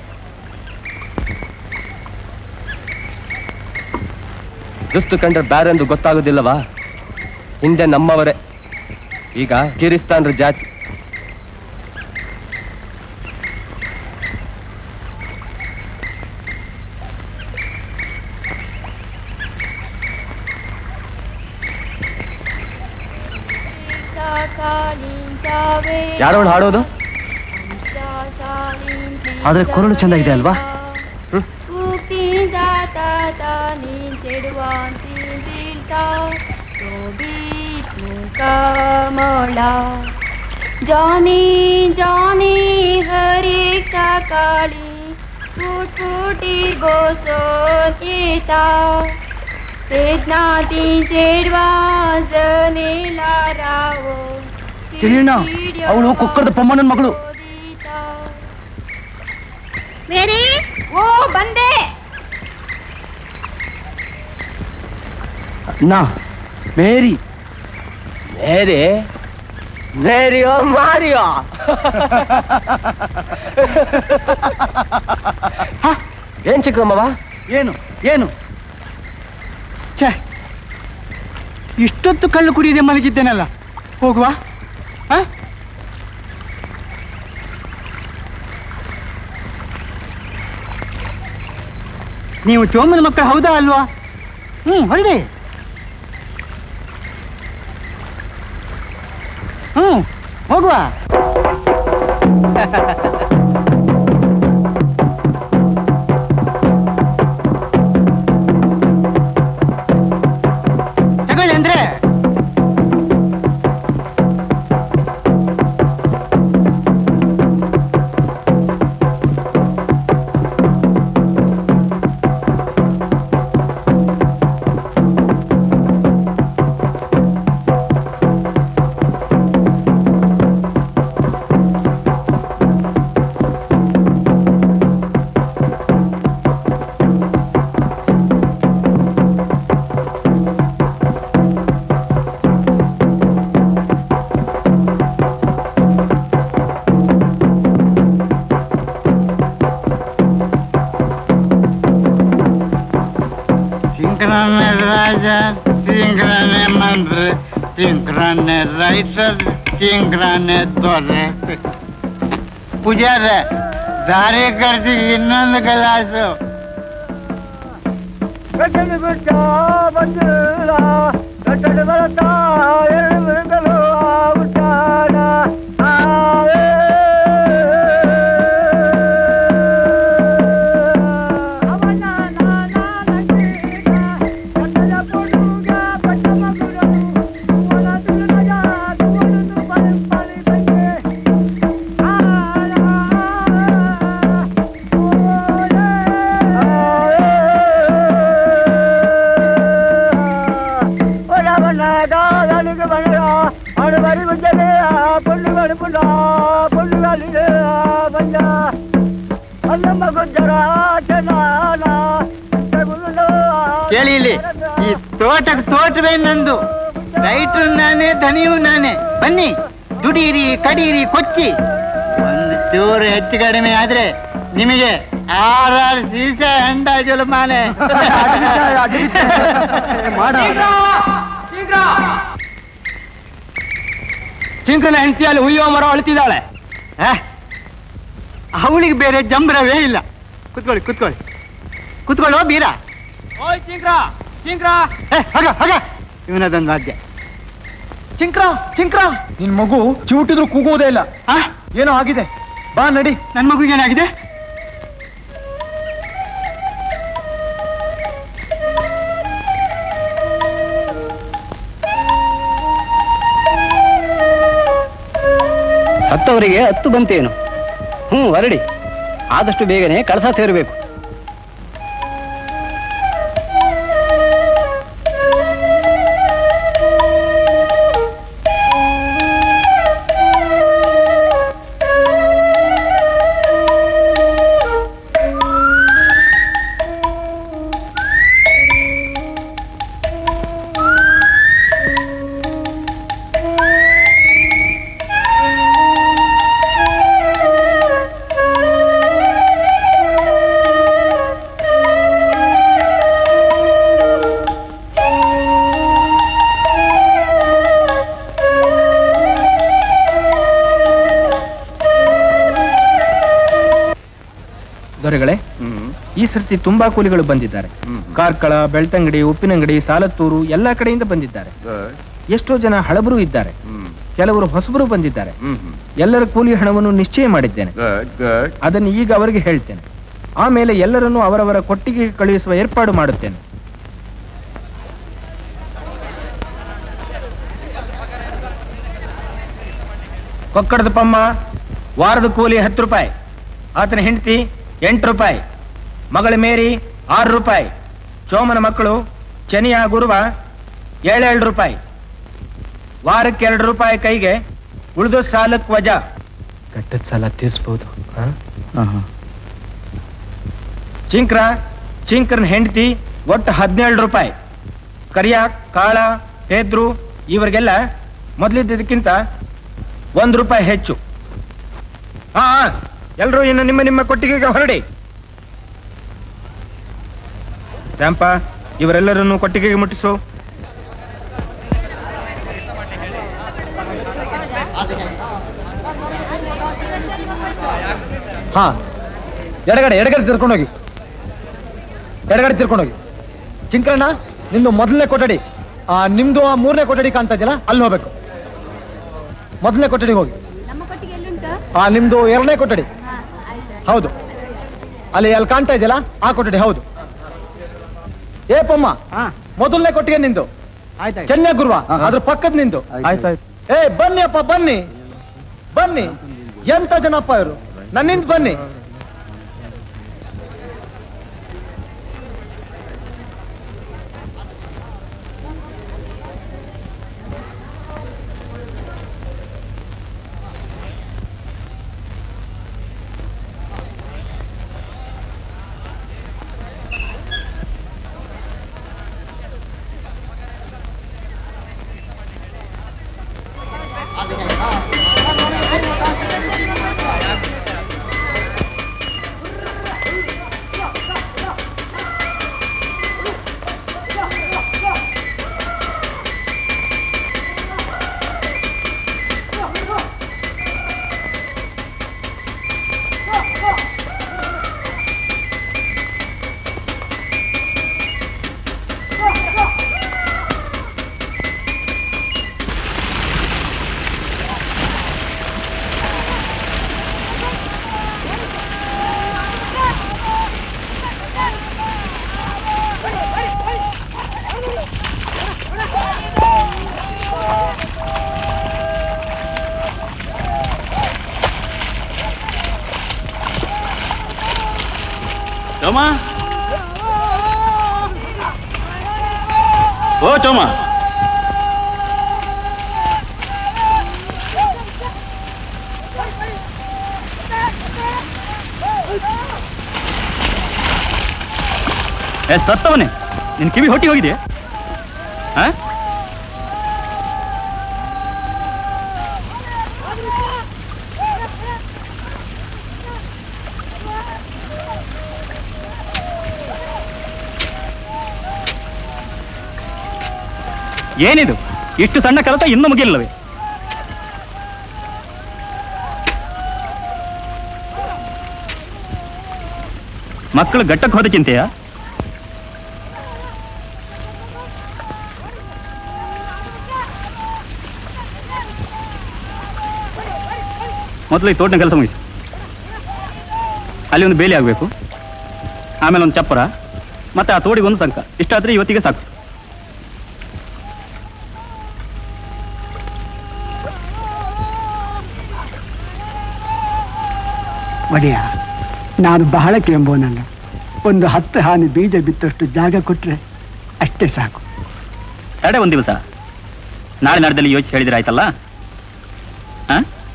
ದುಸ್ತು ಕಂಡ್ರೆ ಬ್ಯಾರೆಂದು ಗೊತ್ತಾಗೋದಿಲ್ಲವಾ ಹಿಂದೆ ನಮ್ಮವರೇ ಈಗ ಕಿರಿಸ್ತಾನ್ರ ಜಾತಿ ಯಾರವಳು ಹಾಡೋದು ಆದ್ರೆ ಕೊರಳು ಚಂದ ಇದೆ ಅಲ್ವಾ ಹ್ಮ್. ಜಾನಿ ಜಾನಿ ಹರಿ ಕಾಳಿ फूट फूटी गोसोन येता वेदनाती चेडवा जनेला रावो ಚೆನ್ನಣ್ಣ ಅವಳು ಕುಕ್ಕರದ ಪಮ್ಮಣ್ಣನ ಮಗಳು ಮೇರಿ ಓ ಬಂದೆ ನಾ ಮೇರಿ ಮೇರಿ ಮೇರಿಯೋ ಮಾರಿಯೋ ಹ, ಏನ್ ಚಿಕ್ಕಮ್ಮವ ಏನು ಏನು ಛೇ ಇಷ್ಟೊತ್ತು ಕಳ್ಳು ಕುಡಿಯದೆ ಮಲಗಿದ್ದೇನಲ್ಲ ಹೋಗುವ ಹ? ನೀವು ಚೋಮನ ಮಕ್ಕಳು ಹೌದಾ ಅಲ್ವಾ ಹ್ಮ್ ಹೊರಡಿ ಹ್ಮ್ ಹೋಗುವ ತಗೊಳ್ಳಿ ಅಂದ್ರೆ ಚಿಂಕ್ರನೆ ರಾಜ ಚಿಂಕ್ರನೆ ಮಂತ್ರಿ ಚಿಂಕ್ರನೆ ರೈಟರ್ ಚಿಂಕ್ರನೆ ದೊರೆ ಪೂಜಾರ ದಾರಿ ಕರ್ತಿಗೆ ಇನ್ನೊಂದು ಕಲಾಸು ಕೇಳಿ ಇಲ್ಲಿ ಈ ತೋಟಕ್ಕೆ ತೋಟವೇ ನಂದು ರೈಟ್ರು ನಾನೇ ಧನಿಯೂ ನಾನೇ ಬನ್ನಿ ದುಡೀರಿ ಕಡೀರಿ ಕೊಚ್ಚಿ ಒಂದು ಚೂರು ಹೆಚ್ಚು ಕಡಿಮೆ ಆದ್ರೆ ನಿಮಗೆ ಆರಾರು ಸೀಸ ಹೆಂಡ ಜಲಮಾನೆ ಚಿಂಕನ ಹೆಂಡತಿಯಲ್ಲಿ ಹುಯ್ಯೋ ಮರ ಅಳ್ತಿದ್ದಾಳೆ ಅವಳಿಗೆ ಬೇರೆ ಜಂಬ್ರವೇ ಇಲ್ಲ ಕುತ್ಕೊಳ್ಳಿ ಕುತ್ಕೊಳ್ಳಿ ಕುತ್ಕೊಳ್ಳೋ ಬೀರ ಓಯ್ ಚಿಂಕ್ರ ಚಿಂಕ್ರ ಏ, ಹಾಗ ಹಾಗ ಇವನದೊಂದು ವಾದ್ಯ ಚಿಂಕ್ರ ಚಿಂಕ್ರ ನಿನ್ ಮಗು ಚಿವುಟಿದ್ರು ಕೂಗುವುದೇ ಇಲ್ಲ ಆ? ಏನೋ ಆಗಿದೆ ಬಾ ನಡಿ ನನ್ ಮಗುಗೆ ಏನಾಗಿದೆ ಸತ್ತವರಿಗೆ ಹತ್ತು ಬಂತೇನು ಹ್ಞೂ ಹೊರಡಿ ಆದಷ್ಟು ಬೇಗನೆ ಕಳಸ ಸೇರಬೇಕು ದೊರೆಗಳೇ ಈ ಸರ್ತಿ ತುಂಬಾ ಕೂಲಿಗಳು ಬಂದಿದ್ದಾರೆ ಕಾರ್ಕಳ ಬೆಳ್ತಂಗಡಿ ಉಪ್ಪಿನಂಗಡಿ ಸಾಲತ್ತೂರು ಎಲ್ಲಾ ಕಡೆಯಿಂದ ಬಂದಿದ್ದಾರೆ ಎಷ್ಟೋ ಜನ ಹಳಬರು ಇದ್ದಾರೆ ಕೆಲವರು ಹೊಸಬರು ಬಂದಿದ್ದಾರೆ ಎಲ್ಲರ ಕೂಲಿ ಹಣವನ್ನು ನಿಶ್ಚಯ ಮಾಡಿದ್ದೇನೆ ಅದನ್ನು ಈಗ ಅವರಿಗೆ ಹೇಳ್ತೇನೆ ಆಮೇಲೆ ಎಲ್ಲರನ್ನೂ ಅವರವರ ಕೊಟ್ಟಿಗೆ ಕಳುಹಿಸುವ ಏರ್ಪಾಡು ಮಾಡುತ್ತೇನೆ ಕೊಕ್ಕಡದ ಪಮ್ಮ ವಾರದ ಕೂಲಿ ಹತ್ತು ರೂಪಾಯಿ ಆತನ ಹೆಂಡತಿ ಎಂಟು ರೂಪಾಯಿ ಮಗಳ ಮೇರಿ ಆರು ರೂಪಾಯಿ ಚೋಮನ ಮಕ್ಕಳು ಚನಿಯ ಗುರುವ ಏಳೇಳು ರೂಪಾಯಿ ವಾರಕ್ಕೆ ಎರಡು ರೂಪಾಯಿ ಕೈಗೆ ಉಳಿದ ಸಾಲಕ್ಕೆ ವಜಾ ಕಟ್ಟದ ಸಾಲ ತೀರ್ಸ್ಬೋದು ಚಿಂಕ್ರ ಚಿಂಕ್ರನ್ ಹೆಂಡತಿ ಒಟ್ಟು ಹದಿನೇಳು ರೂಪಾಯಿ ಕರಿಯ ಕಾಳ ಹೇದ್ರು ಇವರಿಗೆಲ್ಲ ಮೊದಲಿದ್ದಕ್ಕಿಂತ ಒಂದು ರೂಪಾಯಿ ಹೆಚ್ಚು ಹಾ ಎಲ್ಲರೂ ಇನ್ನು ನಿಮ್ಮ ನಿಮ್ಮ ಕೊಟ್ಟಿಗೆಗೆ ಹೊರಡಿ ತ್ಯಾಂಪ ಇವರೆಲ್ಲರನ್ನು ಕೊಟ್ಟಿಗೆಗೆ ಮುಟ್ಟಿಸು ಹಾ ಎಡಗಡೆ ಎಡಗಡೆ ತಿರ್ಕೊಂಡೋಗಿ ಎಡಗಡೆ ತಿರ್ಕೊಂಡೋಗಿ ಚಿಂಕ್ರಣ್ಣ ನಿಂದು ಮೊದಲನೇ ಕೊಠಡಿ ಆ ನಿಮ್ದು ಆ ಮೂರನೇ ಕೊಠಡಿ ಕಾಣ್ತಾ ಇದೆಯಲ್ಲ ಅಲ್ಲಿ ಹೋಗ್ಬೇಕು ಮೊದಲನೇ ಕೊಠಡಿಗೆ ಹೋಗಿ ನಮ್ಮ ಕೊಟ್ಟಿಗೆ ಎಲ್ಲುಂಟು ಆ ನಿಮ್ದು ಎರಡನೇ ಕೊಠಡಿ ಹೌದು ಅಲ್ಲಿ ಅಲ್ಲಿ ಕಾಣ್ತಾ ಇದೆಯಲ್ಲ ಆ ಕೊಠಡಿ ಹೌದು ಏ ಪಮ್ಮ ಮೊದಲನೇ ಕೊಟ್ಟಿಗೆ ನಿಂದು ಆಯ್ತಾಯ್ತು ಚೆನ್ನೈ ಗುರುವ ಅದ್ರ ಪಕ್ಕದ ನಿಂದು ಆಯ್ತಾಯ್ತು ಏ ಬನ್ನಿ ಅಪ್ಪ ಬನ್ನಿ ಬನ್ನಿ ಎಂತ ಜನಪ್ಪ ಇವರು ನನ್ನಿಂದ ಬನ್ನಿ ಚೋಮ ಓ ಚೋಮ ಏ ಸತ್ತವನೇ ನಿನ್ ಕಿವಿ ಹೊಟ್ಟಿ ಹೋಗಿದೆ ಆ ಏನಿದು ಇಷ್ಟು ಸಣ್ಣ ಕೆಲಸ ಇನ್ನೂ ಮುಗಿಲ್ಲವೇ ಮಕ್ಕಳು ಗಟ್ಟಕ್ಕೆ ಹೋದ ಚಿಂತೆಯಾ ಮೊದಲು ಈ ತೋಟನ ಕೆಲಸ ಮುಗಿಸಿ ಅಲ್ಲಿ ಒಂದು ಬೇಲಿ ಆಗಬೇಕು ಆಮೇಲೆ ಒಂದು ಚಪ್ಪರ ಮತ್ತೆ ಆ ತೋಡಿಗೆ ಒಂದು ಸಂಕ ಇಷ್ಟಾದ್ರೆ ಇವತ್ತಿಗೆ ಸಾಕು ಒಡೆಯ ನಾನು ಬಹಳ ಕೆಂಬೋನಲ್ಲ ಒಂದು ಹತ್ತು ಹಾನಿ ಬೀಜ ಬಿತ್ತಷ್ಟು ಜಾಗ ಕೊಟ್ರೆ ಅಷ್ಟೇ ಸಾಕು ಎರಡೇ ಒಂದು ದಿವಸ ನಾಳೆ ನಾಡ್ದಲ್ಲಿ ಯೋಚಿಸಿ ಹೇಳಿದ್ರೆ ಆಯ್ತಲ್ಲ ಆ?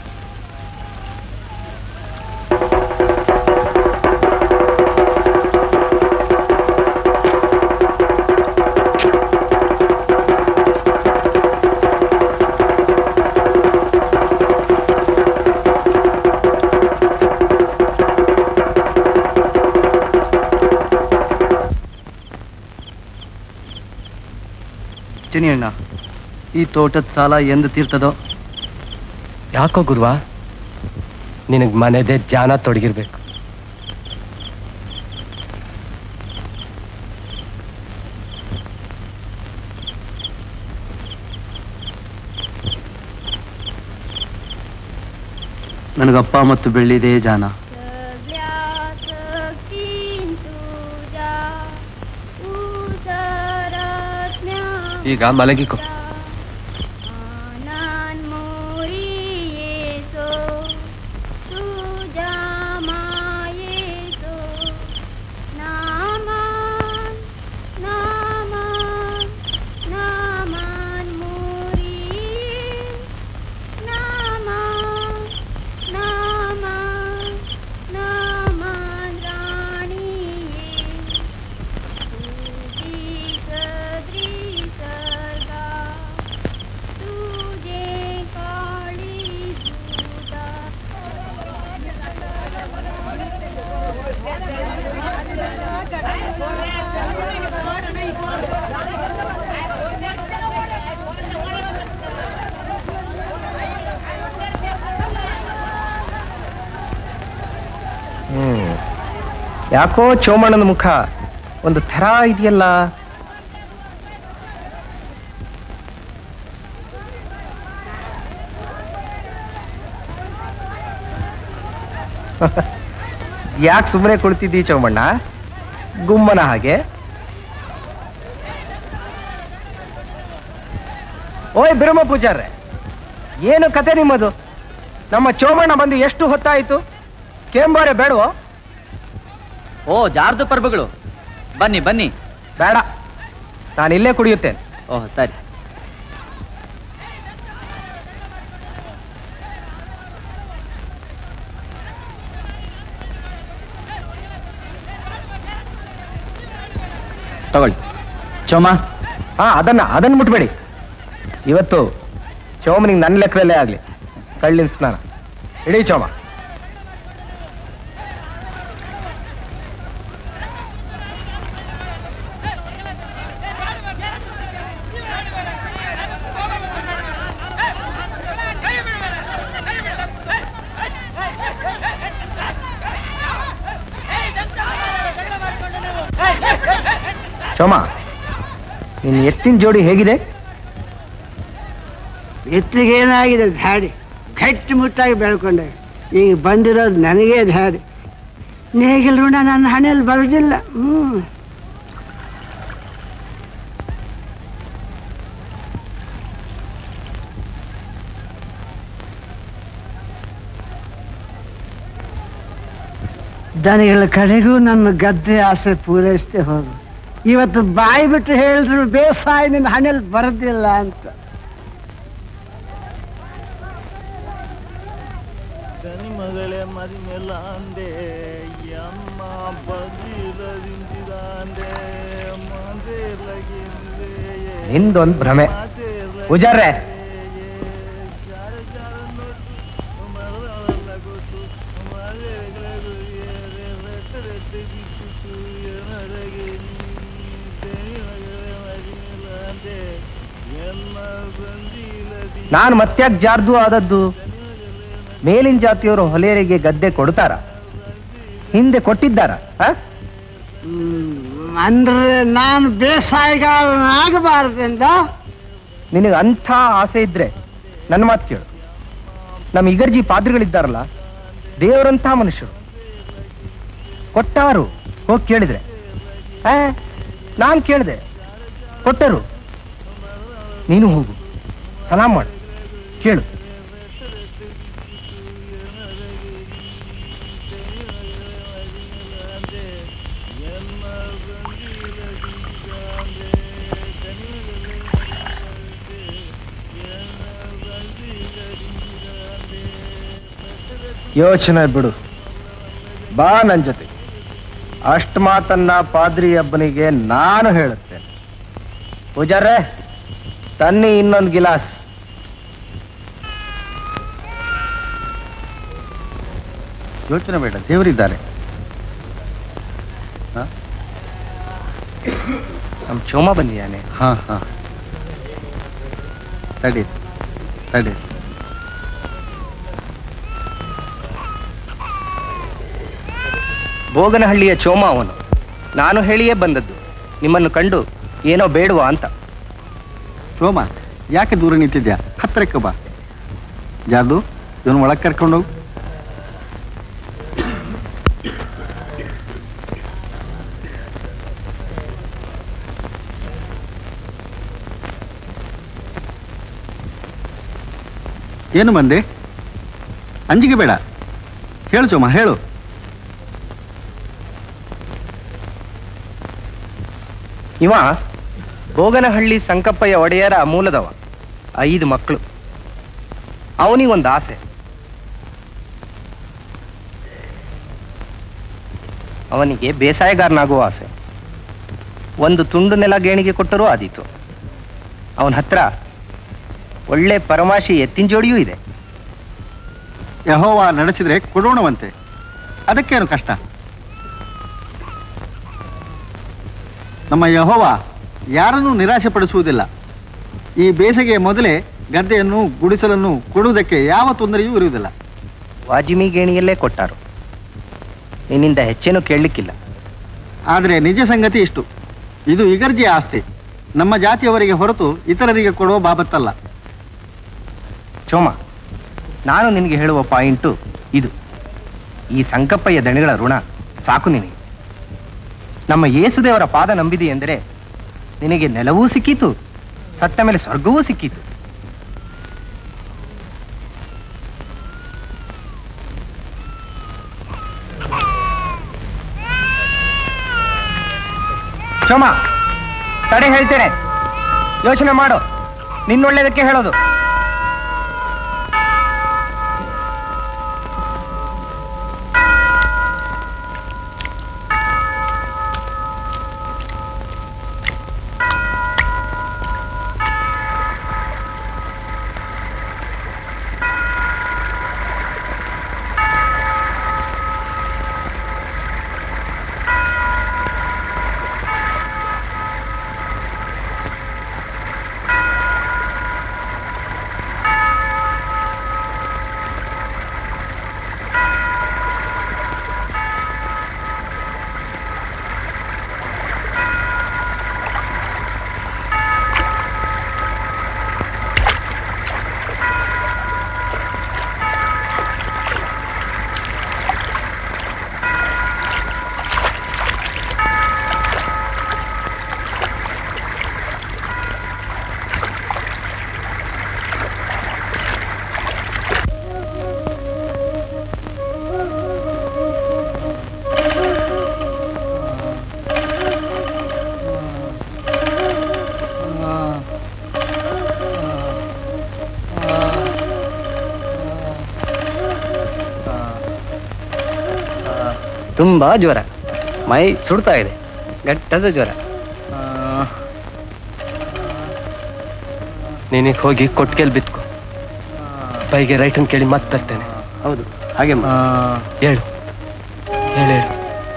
ಚಿನಿಯಣ್ಣ ಈ ತೋಟದ ಸಾಲ ಎಂದು ತೀರ್ತದೋ ಯಾಕೋ ಗುರುವ ನಿನಗ್ ಮನೆದೇ ಜಾನ ತೊಡಗಿರ್ಬೇಕು ನನಗಪ್ಪ ಮತ್ತು ಬೆಳ್ಳಿದೇ ಜಾನ ಈಗ ಮಲಗಿಕೊ ಹ್ಮ್ ಯಾಕೋ ಚೋಮಣ್ಣನ ಮುಖ ಒಂದು ಥರ ಇದೆಯಲ್ಲ ಯಾಕೆ ಸುಮ್ಮನೆ ಕುಳಿತಿದ್ದಿ ಚೌಮಣ್ಣ ಗುಮ್ಮನ ಹಾಗೆ ಓಯ್ ಬಿರಮ ಪೂಜಾರ್ರೆ ಏನು ಕತೆ ನಿಮ್ಮದು ನಮ್ಮ ಚೋಮಣ್ಣ ಬಂದು ಎಷ್ಟು ಹೊತ್ತಾಯಿತು ಕೇಂಬಾರೆ ಬೇಡವೋ ಓ ಜಾರ್ದು ಪರ್ಬಗಳು ಬನ್ನಿ ಬನ್ನಿ ಬೇಡ ನಾನು ಇಲ್ಲೇ ಕುಡಿಯುತ್ತೇನೆ ಓಹ್ ಸರಿ ತಗೊಳ್ಳಿ ಚೋಮ ಹಾ ಅದನ್ನ ಅದನ್ನ ಮುಟ್ಬೇಡಿ ಇವತ್ತು ಚೋಮನಿಗೆ ನನ್ನ ಲೆಕ್ಕದಲ್ಲೇ ಆಗ್ಲಿ ಕಳ್ಳಿನ ಸ್ನಾನ ಇಡೀ ಚೋಮ ಚೋಮ ನಿನ್ ಎತ್ತಿನ ಜೋಡಿ ಹೇಗಿದೆ ಎತ್ತಿಗೇನಾಗಿದೆ ಧಾಡಿ ಗಟ್ಟಿ ಮುಟ್ಟಾಗಿ ಬೆಳ್ಕೊಂಡೆ ಈಗ ಬಂದಿರೋದು ನನಗೇ ಧಾಡಿ ನೇಗಿಲ್ ಋಣ ನನ್ನ ಹಣೆಯಲ್ಲಿ ಬರೋದಿಲ್ಲ ಹ್ಮ್ ದನಿಗಳ ಕಡೆಗೂ ನನ್ನ ಗದ್ದೆ ಆಸೆ ಪೂರೈಸದೆ ಹೋಗು ಇವತ್ತು ಬಾಯಿ ಬಿಟ್ಟು ಹೇಳಿದ್ರು ಬೇಸಾಯ ನಿನ್ನ ಹಣೆಯಲ್ಲಿ ಬರೋದಿಲ್ಲ ಅಂತ ಮಗಳೇ ಮರಿಮೆಲ್ಲ ಅಂದೆ ಅಮ್ಮ ಬದಿಲದಿಂದಿದಾಂದೆ ನಿಂದೊಂದ್ ಭ್ರಮೆ ಪೂಜಾರ್ರೆ ನಾನು ಮತ್ಯಾಕ್ ಜಾರ್ದು ಆದದ್ದು ಮೇಲಿನ ಜಾತಿಯವರು ಹೊಲೆಯರಿಗೆ ಗದ್ದೆ ಕೊಡ್ತಾರ ಹಿಂದೆ ಕೊಟ್ಟಿದ್ದಾರ ಆ? ಅಂದ್ರೆ ನಾನು ಬೇಸಾಯಗಾರನಾಗಬಾರ್ದಿಂದ ನಿನಗೆ ಅಂಥ ಆಸೆ ಇದ್ರೆ ನನ್ನ ಮಾತು ಕೇಳು ನಮ್ಮ ಇಗರ್ಜಿ ಪಾದ್ರಿಗಳಿದ್ದಾರಲ್ಲ ದೇವರಂಥ ಮನುಷ್ಯರು ಕೊಟ್ಟಾರು ಹೋಗಿ ಕೇಳಿದ್ರೆ ಆ, ನಾನ್ ಕೇಳಿದೆ ಕೊಟ್ಟರು ನೀನು ಹೋಗು ಸಲಾಮ್ ಮಾಡು ಕೇಳು ಯೋಚನೆ ಬಿಡು ಬಾ ನನ್ ಜೊತೆ ಅಷ್ಟು ಮಾತನ್ನ ಪಾದ್ರಿ ಅಬ್ಬನಿಗೆ ನಾನು ಹೇಳುತ್ತೇನೆ ಪೂಜಾರ್ರೆ ತನ್ನಿ ಇನ್ನೊಂದು ಗಿಲಾಸ್ ಯೋಚನೆ ಬೇಡ ದೇವರಿದ್ದಾರೆ ನಮ್ ಚೋಮ ಬಂದಿಯಾನೆ ಹಾ ಹಾ ತಡಿ ತಡಿ ಭೋಗನಹಳ್ಳಿಯ ಚೋಮ ಅವನು ನಾನು ಹೇಳಿಯೇ ಬಂದದ್ದು ನಿಮ್ಮನ್ನು ಕಂಡು ಏನೋ ಬೇಡುವ ಅಂತ ಸೋಮ ಯಾಕೆ ದೂರ ನಿಂತಿದ್ಯಾ ಹತ್ತಿರಕ್ಕೆ ಬಾ ಜಾದು ಇವನು ಒಳಗೆ ಕರ್ಕೊಂಡು ಹೋಗು ಏನು ಬಂದೆ ಅಂಜಿಗೆ ಬೇಡ ಹೇಳು ಸೋಮ ಹೇಳು ಇವ ಭೋಗನಹಳ್ಳಿ ಸಂಕಪ್ಪಯ್ಯ ಒಡೆಯರ ಮೂಲದವ ಐದು ಮಕ್ಕಳು ಅವನಿಗೊಂದು ಆಸೆ ಅವನಿಗೆ ಬೇಸಾಯಗಾರನಾಗುವ ಆಸೆ ಒಂದು ತುಂಡು ನೆಲ ಗೇಣಿಗೆ ಕೊಟ್ಟರೂ ಆದೀತು ಅವನ ಹತ್ರ ಒಳ್ಳೆ ಪರಮಾಶಿ ಎತ್ತಿನ ಜೋಡಿಯೂ ಇದೆ ಯಹೋವ ನಡೆಸಿದ್ರೆ ಕೊಡೋಣವಂತೆ ಅದಕ್ಕೇನು ಕಷ್ಟ ನಮ್ಮ ಯಹೋವ ಯಾರನ್ನೂ ನಿರಾಶೆ ಪಡಿಸುವುದಿಲ್ಲ ಈ ಬೇಸಿಗೆಯ ಮೊದಲೇ ಗದ್ದೆಯನ್ನು ಗುಡಿಸಲನ್ನು ಕೊಡುವುದಕ್ಕೆ ಯಾವ ತೊಂದರೆಯೂ ಇರುವುದಿಲ್ಲ ವಾಜಿಮಿ ಗೇಣಿಯಲ್ಲೇ ಕೊಟ್ಟಾರು ನಿನ್ನಿಂದ ಹೆಚ್ಚೇನು ಕೇಳಲಿಕ್ಕಿಲ್ಲ ಆದರೆ ನಿಜ ಸಂಗತಿ ಇಷ್ಟು ಇದು ಇಗರ್ಜಿಯ ಆಸ್ತಿ ನಮ್ಮ ಜಾತಿಯವರಿಗೆ ಹೊರತು ಇತರರಿಗೆ ಕೊಡುವ ಬಾಬತ್ತಲ್ಲ ಚೋಮ ನಾನು ನಿನಗೆ ಹೇಳುವ ಪಾಯಿಂಟು ಇದು ಈ ಸಂಕಪ್ಪಯ್ಯ ದಣಿಗಳ ಋಣ ಸಾಕು ನಿನಗೆ ನಮ್ಮ ಯೇಸುದೇವರ ಪಾದ ನಂಬಿದಿ ಎಂದರೆ ನಿನಗೆ ನೆಲವೂ ಸಿಕ್ಕೀತು ಸತ್ತ ಮೇಲೆ ಸ್ವರ್ಗವೂ ಸಿಕ್ಕೀತು ಚೋಮ ತಡೆ ಹೇಳ್ತೇನೆ ಯೋಚನೆ ಮಾಡು ನಿನ್ನೊಳ್ಳೇದಕ್ಕೆ ಹೇಳೋದು ತುಂಬಾ ಜ್ವರ ಮೈ ಸುಡ್ತಾ ಇದೆ ಗಟ್ಟದ ಜ್ವರ ನೀನೀಗ ಹೋಗಿ ಕೊಟ್ಟಿಗೆಲ್ ಬಿತ್ಕೊ ಬೈಗೆ ರೈಟ್ ಅಂತ ಕೇಳಿ ಮತ್ತೆ ತರ್ತೇನೆ ಹೌದು ಹಾಗೆ ಮಾಡು. ಹೇಳು ಹೇಳು ಹೇಳು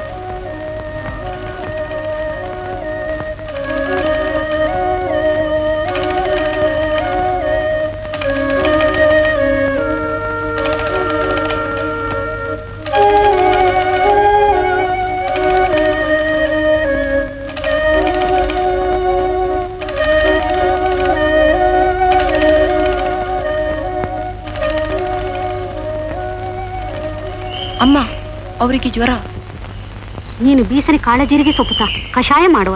ಅಮ್ಮ ಅವರಿಗೆ ಜ್ವರ ನೀನು ಬೀಸರಿ ಕಾಳಜೀರಿಗೆ ಸೊಪ್ಪುತ್ತ ಕಷಾಯ ಮಾಡುವ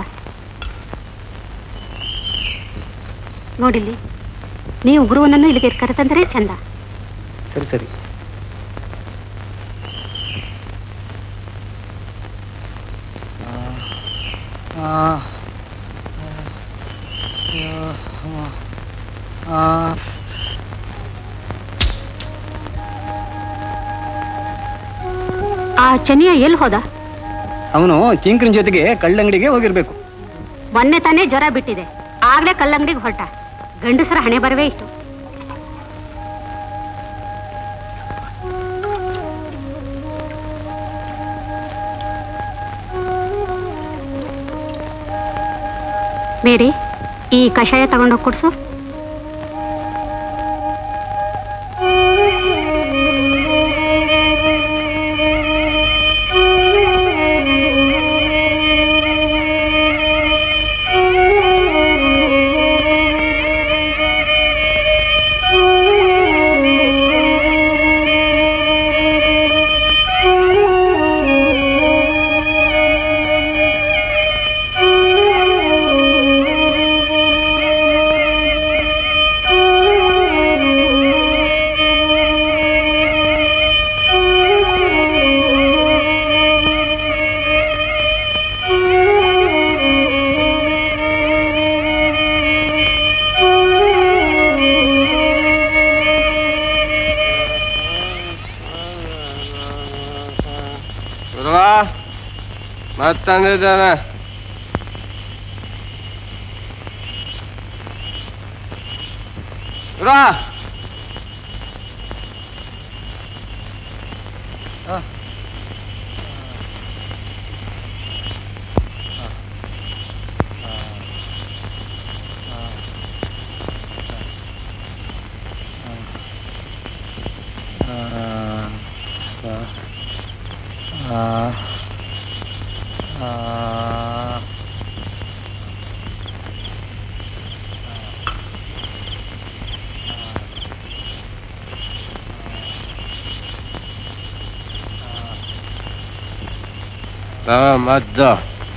ನೋಡಿಲ್ಲಿ ನೀವು ಗುರುವನನ್ನು ಇಲ್ಲಿಗೆ ಕರೆತಂದರೆ ಚಂದ ಸರಿ ಸರಿ ಆ ಚನಿಯ ಎಲ್ಲಿ ಹೋದ ಅವನು ಚಿಂಕ್ರಿನ ಜೊತೆಗೆ ಕಳ್ಳಂಗಡಿಗೆ ಹೋಗಿರ್ಬೇಕು ಮೊನ್ನೆ ತಾನೇ ಜ್ವರ ಬಿಟ್ಟಿದೆ ಆಗ್ಲೇ ಕಲ್ಲಂಗಡಿಗೆ ಹೊರಟ ಗಂಡಸರ ಹಣೆ ಬರವೇ ಇಷ್ಟು ಮೇರಿ ಈ ಕಷಾಯ ತಗೊಂಡೋಗಿ ಕೊಡ್ಸು ಗುರುವಾ ಮತ್ತಂದಿದ್ದಾನೆ ಗುರುವಾ ಮದ್ದು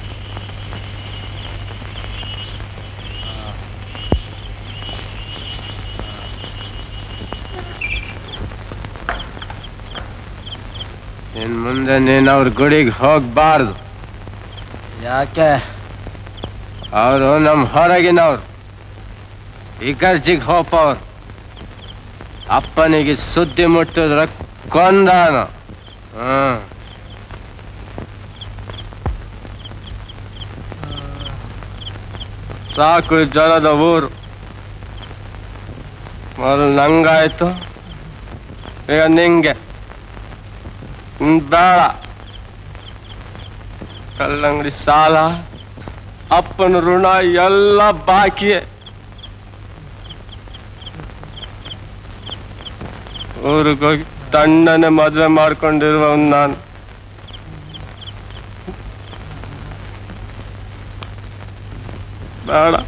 ಇನ್ ಮುಂದೆ ನೀನ್ ಅವ್ರ ಗುಡಿಗೆ ಹೋಗ್ಬಾರ್ದು ಯಾಕೆ ಅವರು ನಮ್ ಹೊರಗಿನವ್ರು ಇಗರ್ಜಿಗ್ ಹೋಪವ್ರು ಅಪ್ಪನಿಗೆ ಸುದ್ದಿ ಮುಟ್ಟಿದ್ರ ಕೊಂದಾನ ಹ್ಮ್ ಸಾಕು ಈ ಜ್ವರದ ಊರು ಮೊದಲು ನಂಗಾಯ್ತು ಈಗ ನಿಂಗೆ ಹ್ಮ್, ಬೇಡ ಕಲ್ಲಂಗಡಿ ಸಾಲ ಅಪ್ಪನ ಋಣ ಎಲ್ಲ ಬಾಕಿಯೇ ಊರಿಗೆ ಹೋಗಿ ತಣ್ಣನೆ ಮದುವೆ ಮಾಡ್ಕೊಂಡಿರುವವನ್ ನಾನು ಬೇಡ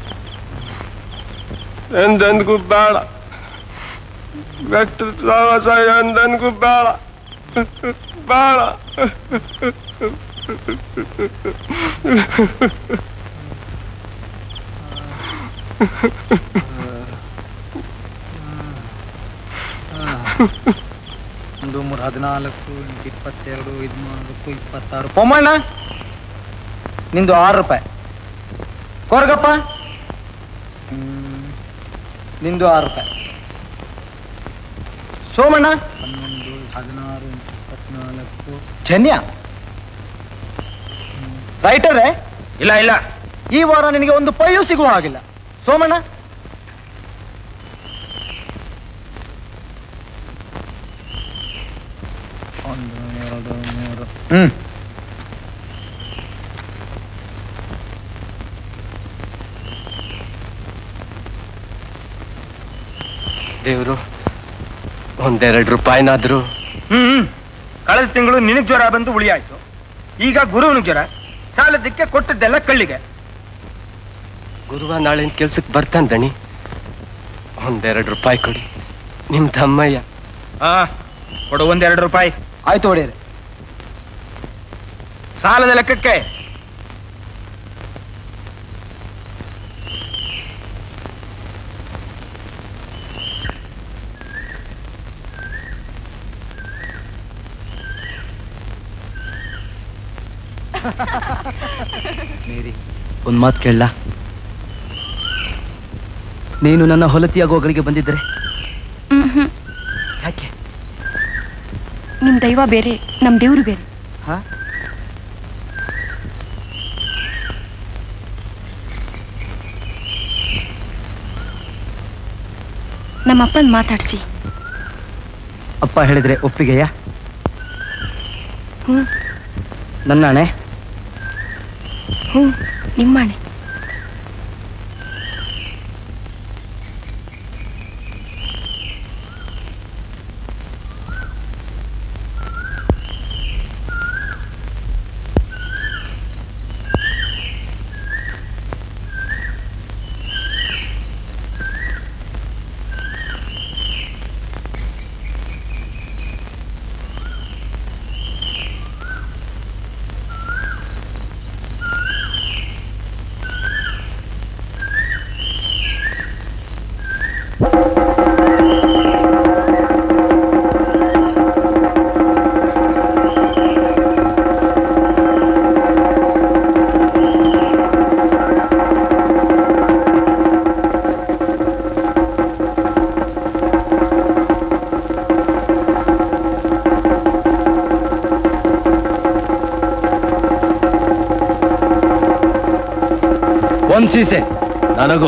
ಎಂದೆಂದಿಗೂ ಬೇಡ ಬೆಟ್ಟ ಸಹವಾಸ ಎಂದೆಂದಿಗೂ ಬೇಡ ಬೇಡ ಒಂದು ಮೂರು ಹದಿನಾಲ್ಕು ಎಂಟು ಇಪ್ಪತ್ತೆರಡು ಹದಿನಾಲ್ಕು ಇಪ್ಪತ್ತಾರು ಪೊಮ್ಮಣ್ಣ ನಿಂದು ಆರು ರೂಪಾಯಿ ಕೊರ್ಗಪ್ಪ ಹ್ಮ್. ನಿಂದು ಆರು ರೂಪಾಯಿ ಸೋಮಣ್ಣ ಹನ್ನೊಂದು ಹದಿನಾರು ಎಂಟು ಇಪ್ಪತ್ನಾಲ್ಕು ಧನ್ಯ ರೈಟರೇ ಇಲ್ಲ ಇಲ್ಲ ಈ ವಾರ ನಿನಗೆ ಒಂದು ಪೈಯೂ ಸಿಗುವ ಹಾಗಿಲ್ಲ ಸೋಮಣ್ಣ ಹ್ಮ್ ದೇವ್ರು ಒಂದೆರಡು ರೂಪಾಯಿನಾದ್ರೂ ಹ್ಮ್ ಹ್ಮ್. ಕಳೆದ ತಿಂಗಳು ನಿನಗ್ ಜ್ವರ ಬಂದು ಉಳಿಯಾಯ್ತು ಈಗ ಗುರುವನಿಗೆ ಜ್ವರ ಸಾಲದಕ್ಕೆ ಕೊಟ್ಟದ್ದೆಲ್ಲ ಕಳ್ಳಿಗೆ ಗುರುವ ನಾಳಿನ ಕೆಲ್ಸಕ್ಕೆ ಬರ್ತಾನೆ ದಣಿ ಒಂದೆರಡು ರೂಪಾಯಿ ಕೊಡಿ ನಿಮ್ ತಮ್ಮಯ್ಯ ಆ ಕೊಡು ಒಂದೆರಡು ರೂಪಾಯಿ ಆಯ್ತು ಒಡೆಯರೆ ಸಾಲದ ಲೆಕ್ಕಕ್ಕೆ ಮೇರಿ ಒಂದ್ ಮಾತು ಕೇಳಲ್ಲ ನೀನು ನನ್ನ ಹೊಲತಿಯಾಗುವಗಳಿಗೆ ಬಂದಿದ್ದರೆ ಮ್ಹ್ಮ್. ಯಾಕೆ ನಿಮ್ ದೈವ ಬೇರೆ ನಮ್ ದೇವ್ರು ಬೇರೆ ಹಾ ನಮ್ಮ ಅಪ್ಪನ್ ಮಾತಾಡ್ಸಿ ಅಪ್ಪ ಹೇಳಿದ್ರೆ ಒಪ್ಪಿಗೆಯಾ ಹ್ಮ್ ನನ್ನ ಹಣೆ ಹ್ಮ್ ನಿಮ್ಮನೆ ಒಂದ್ ಸೀಸೆ ನನಗೂ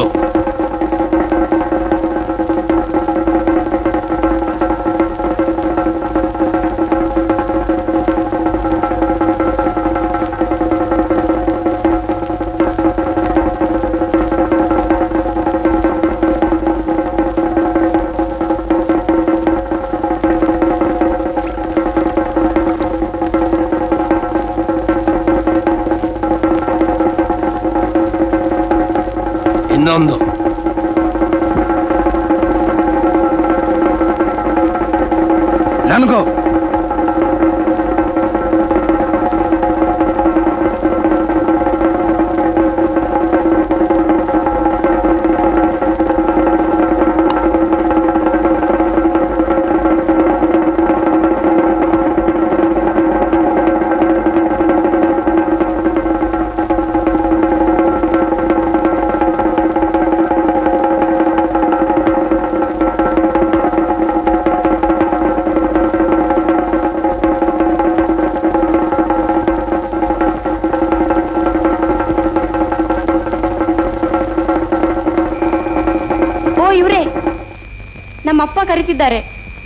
ಇನ್ನೊಂದು ನನಗೂ ಓ ಇವ್ರೇ ನಮ್ಮ ಅಪ್ಪ ಕರಿತಿದ್ದಾರೆ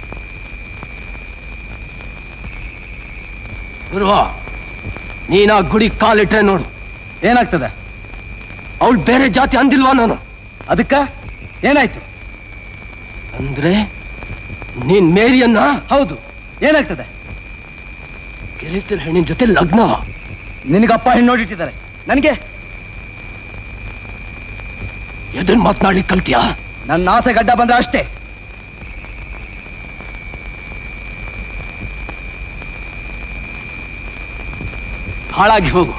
ಗುರುವ ನೀನ್ ಆ ಗುಡಿ ಕಾಲಿಟ್ರೆ ನೋಡು ಏನಾಗ್ತದೆ ಅವಳು ಬೇರೆ ಜಾತಿ ಅಂದಿಲ್ವಾ ನಾನು ಅದಕ್ಕ ಏನಾಯ್ತು ಅಂದ್ರೆ ನೀನ್ ಮೇರಿಯನ್ನ ಹೌದು ಏನಾಗ್ತದೆ ಗೆಲ್ಲಿಸ್ತಿರ ಹೆಣ್ಣಿನ ಜೊತೆ ಲಗ್ನ ನಿನಗಪ್ಪ ಹೆಣ್ಣು ನೋಡಿಟ್ಟಿದ್ದಾರೆ ನನಗೆ ಎದುರು ಮಾತನಾಡಿ ಕಲ್ತಿಯಾ ನನ್ನ ಆಸೆ ಗಡ್ಡ ಬಂದ್ರೆ ಅಷ್ಟೇ ಹಾಳಾಗಿ ಹೋಗು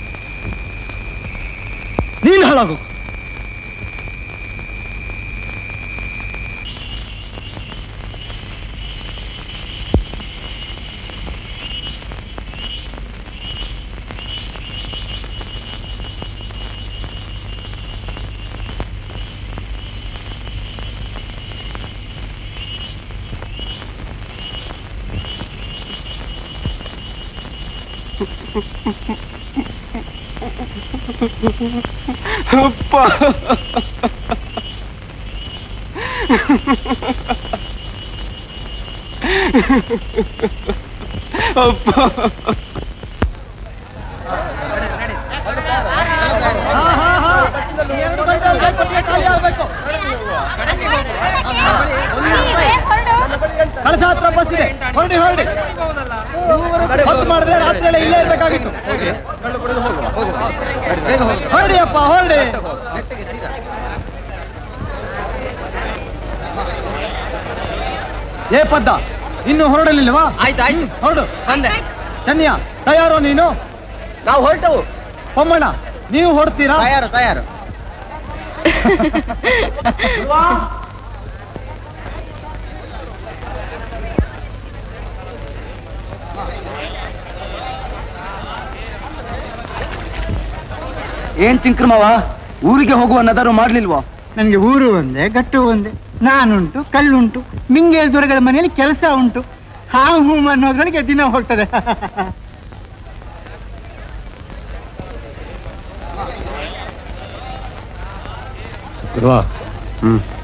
ನೀನು ಹಾಳಾಗು ಅಪ್ಪ ಅಪ್ಪ ಕಳಸ ಹತ್ರ ಬಸ್ ಇದೆ ಹೊರಡಿ ಹೊರಡಿ ಹೊತ್ತು ಮಾಡಿದ್ರೆ ರಾತ್ರಿ ಎಲ್ಲ ಇಲ್ಲೇ ಇರ್ಬೇಕಾಗಿತ್ತು ಹೊರಡಿ ಅಪ್ಪ ಹೊರಡಿ ಏ ಪದ್ದ ಇನ್ನು ಹೊರಡಲಿಲ್ವಾ ಆಯ್ತು ಆಯ್ತು ಹೊರಡು ಬಂದೆ ಚನ್ನಿಯ ತಯಾರೋ ನೀನು ನಾವು ಹೊರಟವು ಹೊಮ್ಮಣ್ಣ ನೀವು ಹೊರಡ್ತೀರಾ ತಯಾರು ತಯಾರು ಏನ್ ಚಿಂಕ್ರಮವ ಊರಿಗೆ ಹೋಗುವ ನದರು ಮಾಡ್ಲಿಲ್ವೋ ನನಗೆ ಊರು ಒಂದೇ ಗಟ್ಟು ಒಂದೇ ನಾನುಂಟು ಕಲ್ಲುಂಟು ಮಿಂಗೇಲ್ ದೊರೆಗಳ ಮನೆಯಲ್ಲಿ ಕೆಲಸ ಉಂಟು ಹಾ ಹೂ ಅನ್ನೋದ್ರೊಳಗೆ ದಿನ ಹೋಗ್ತದೆ ಗುರುವ ಹ್ಮ್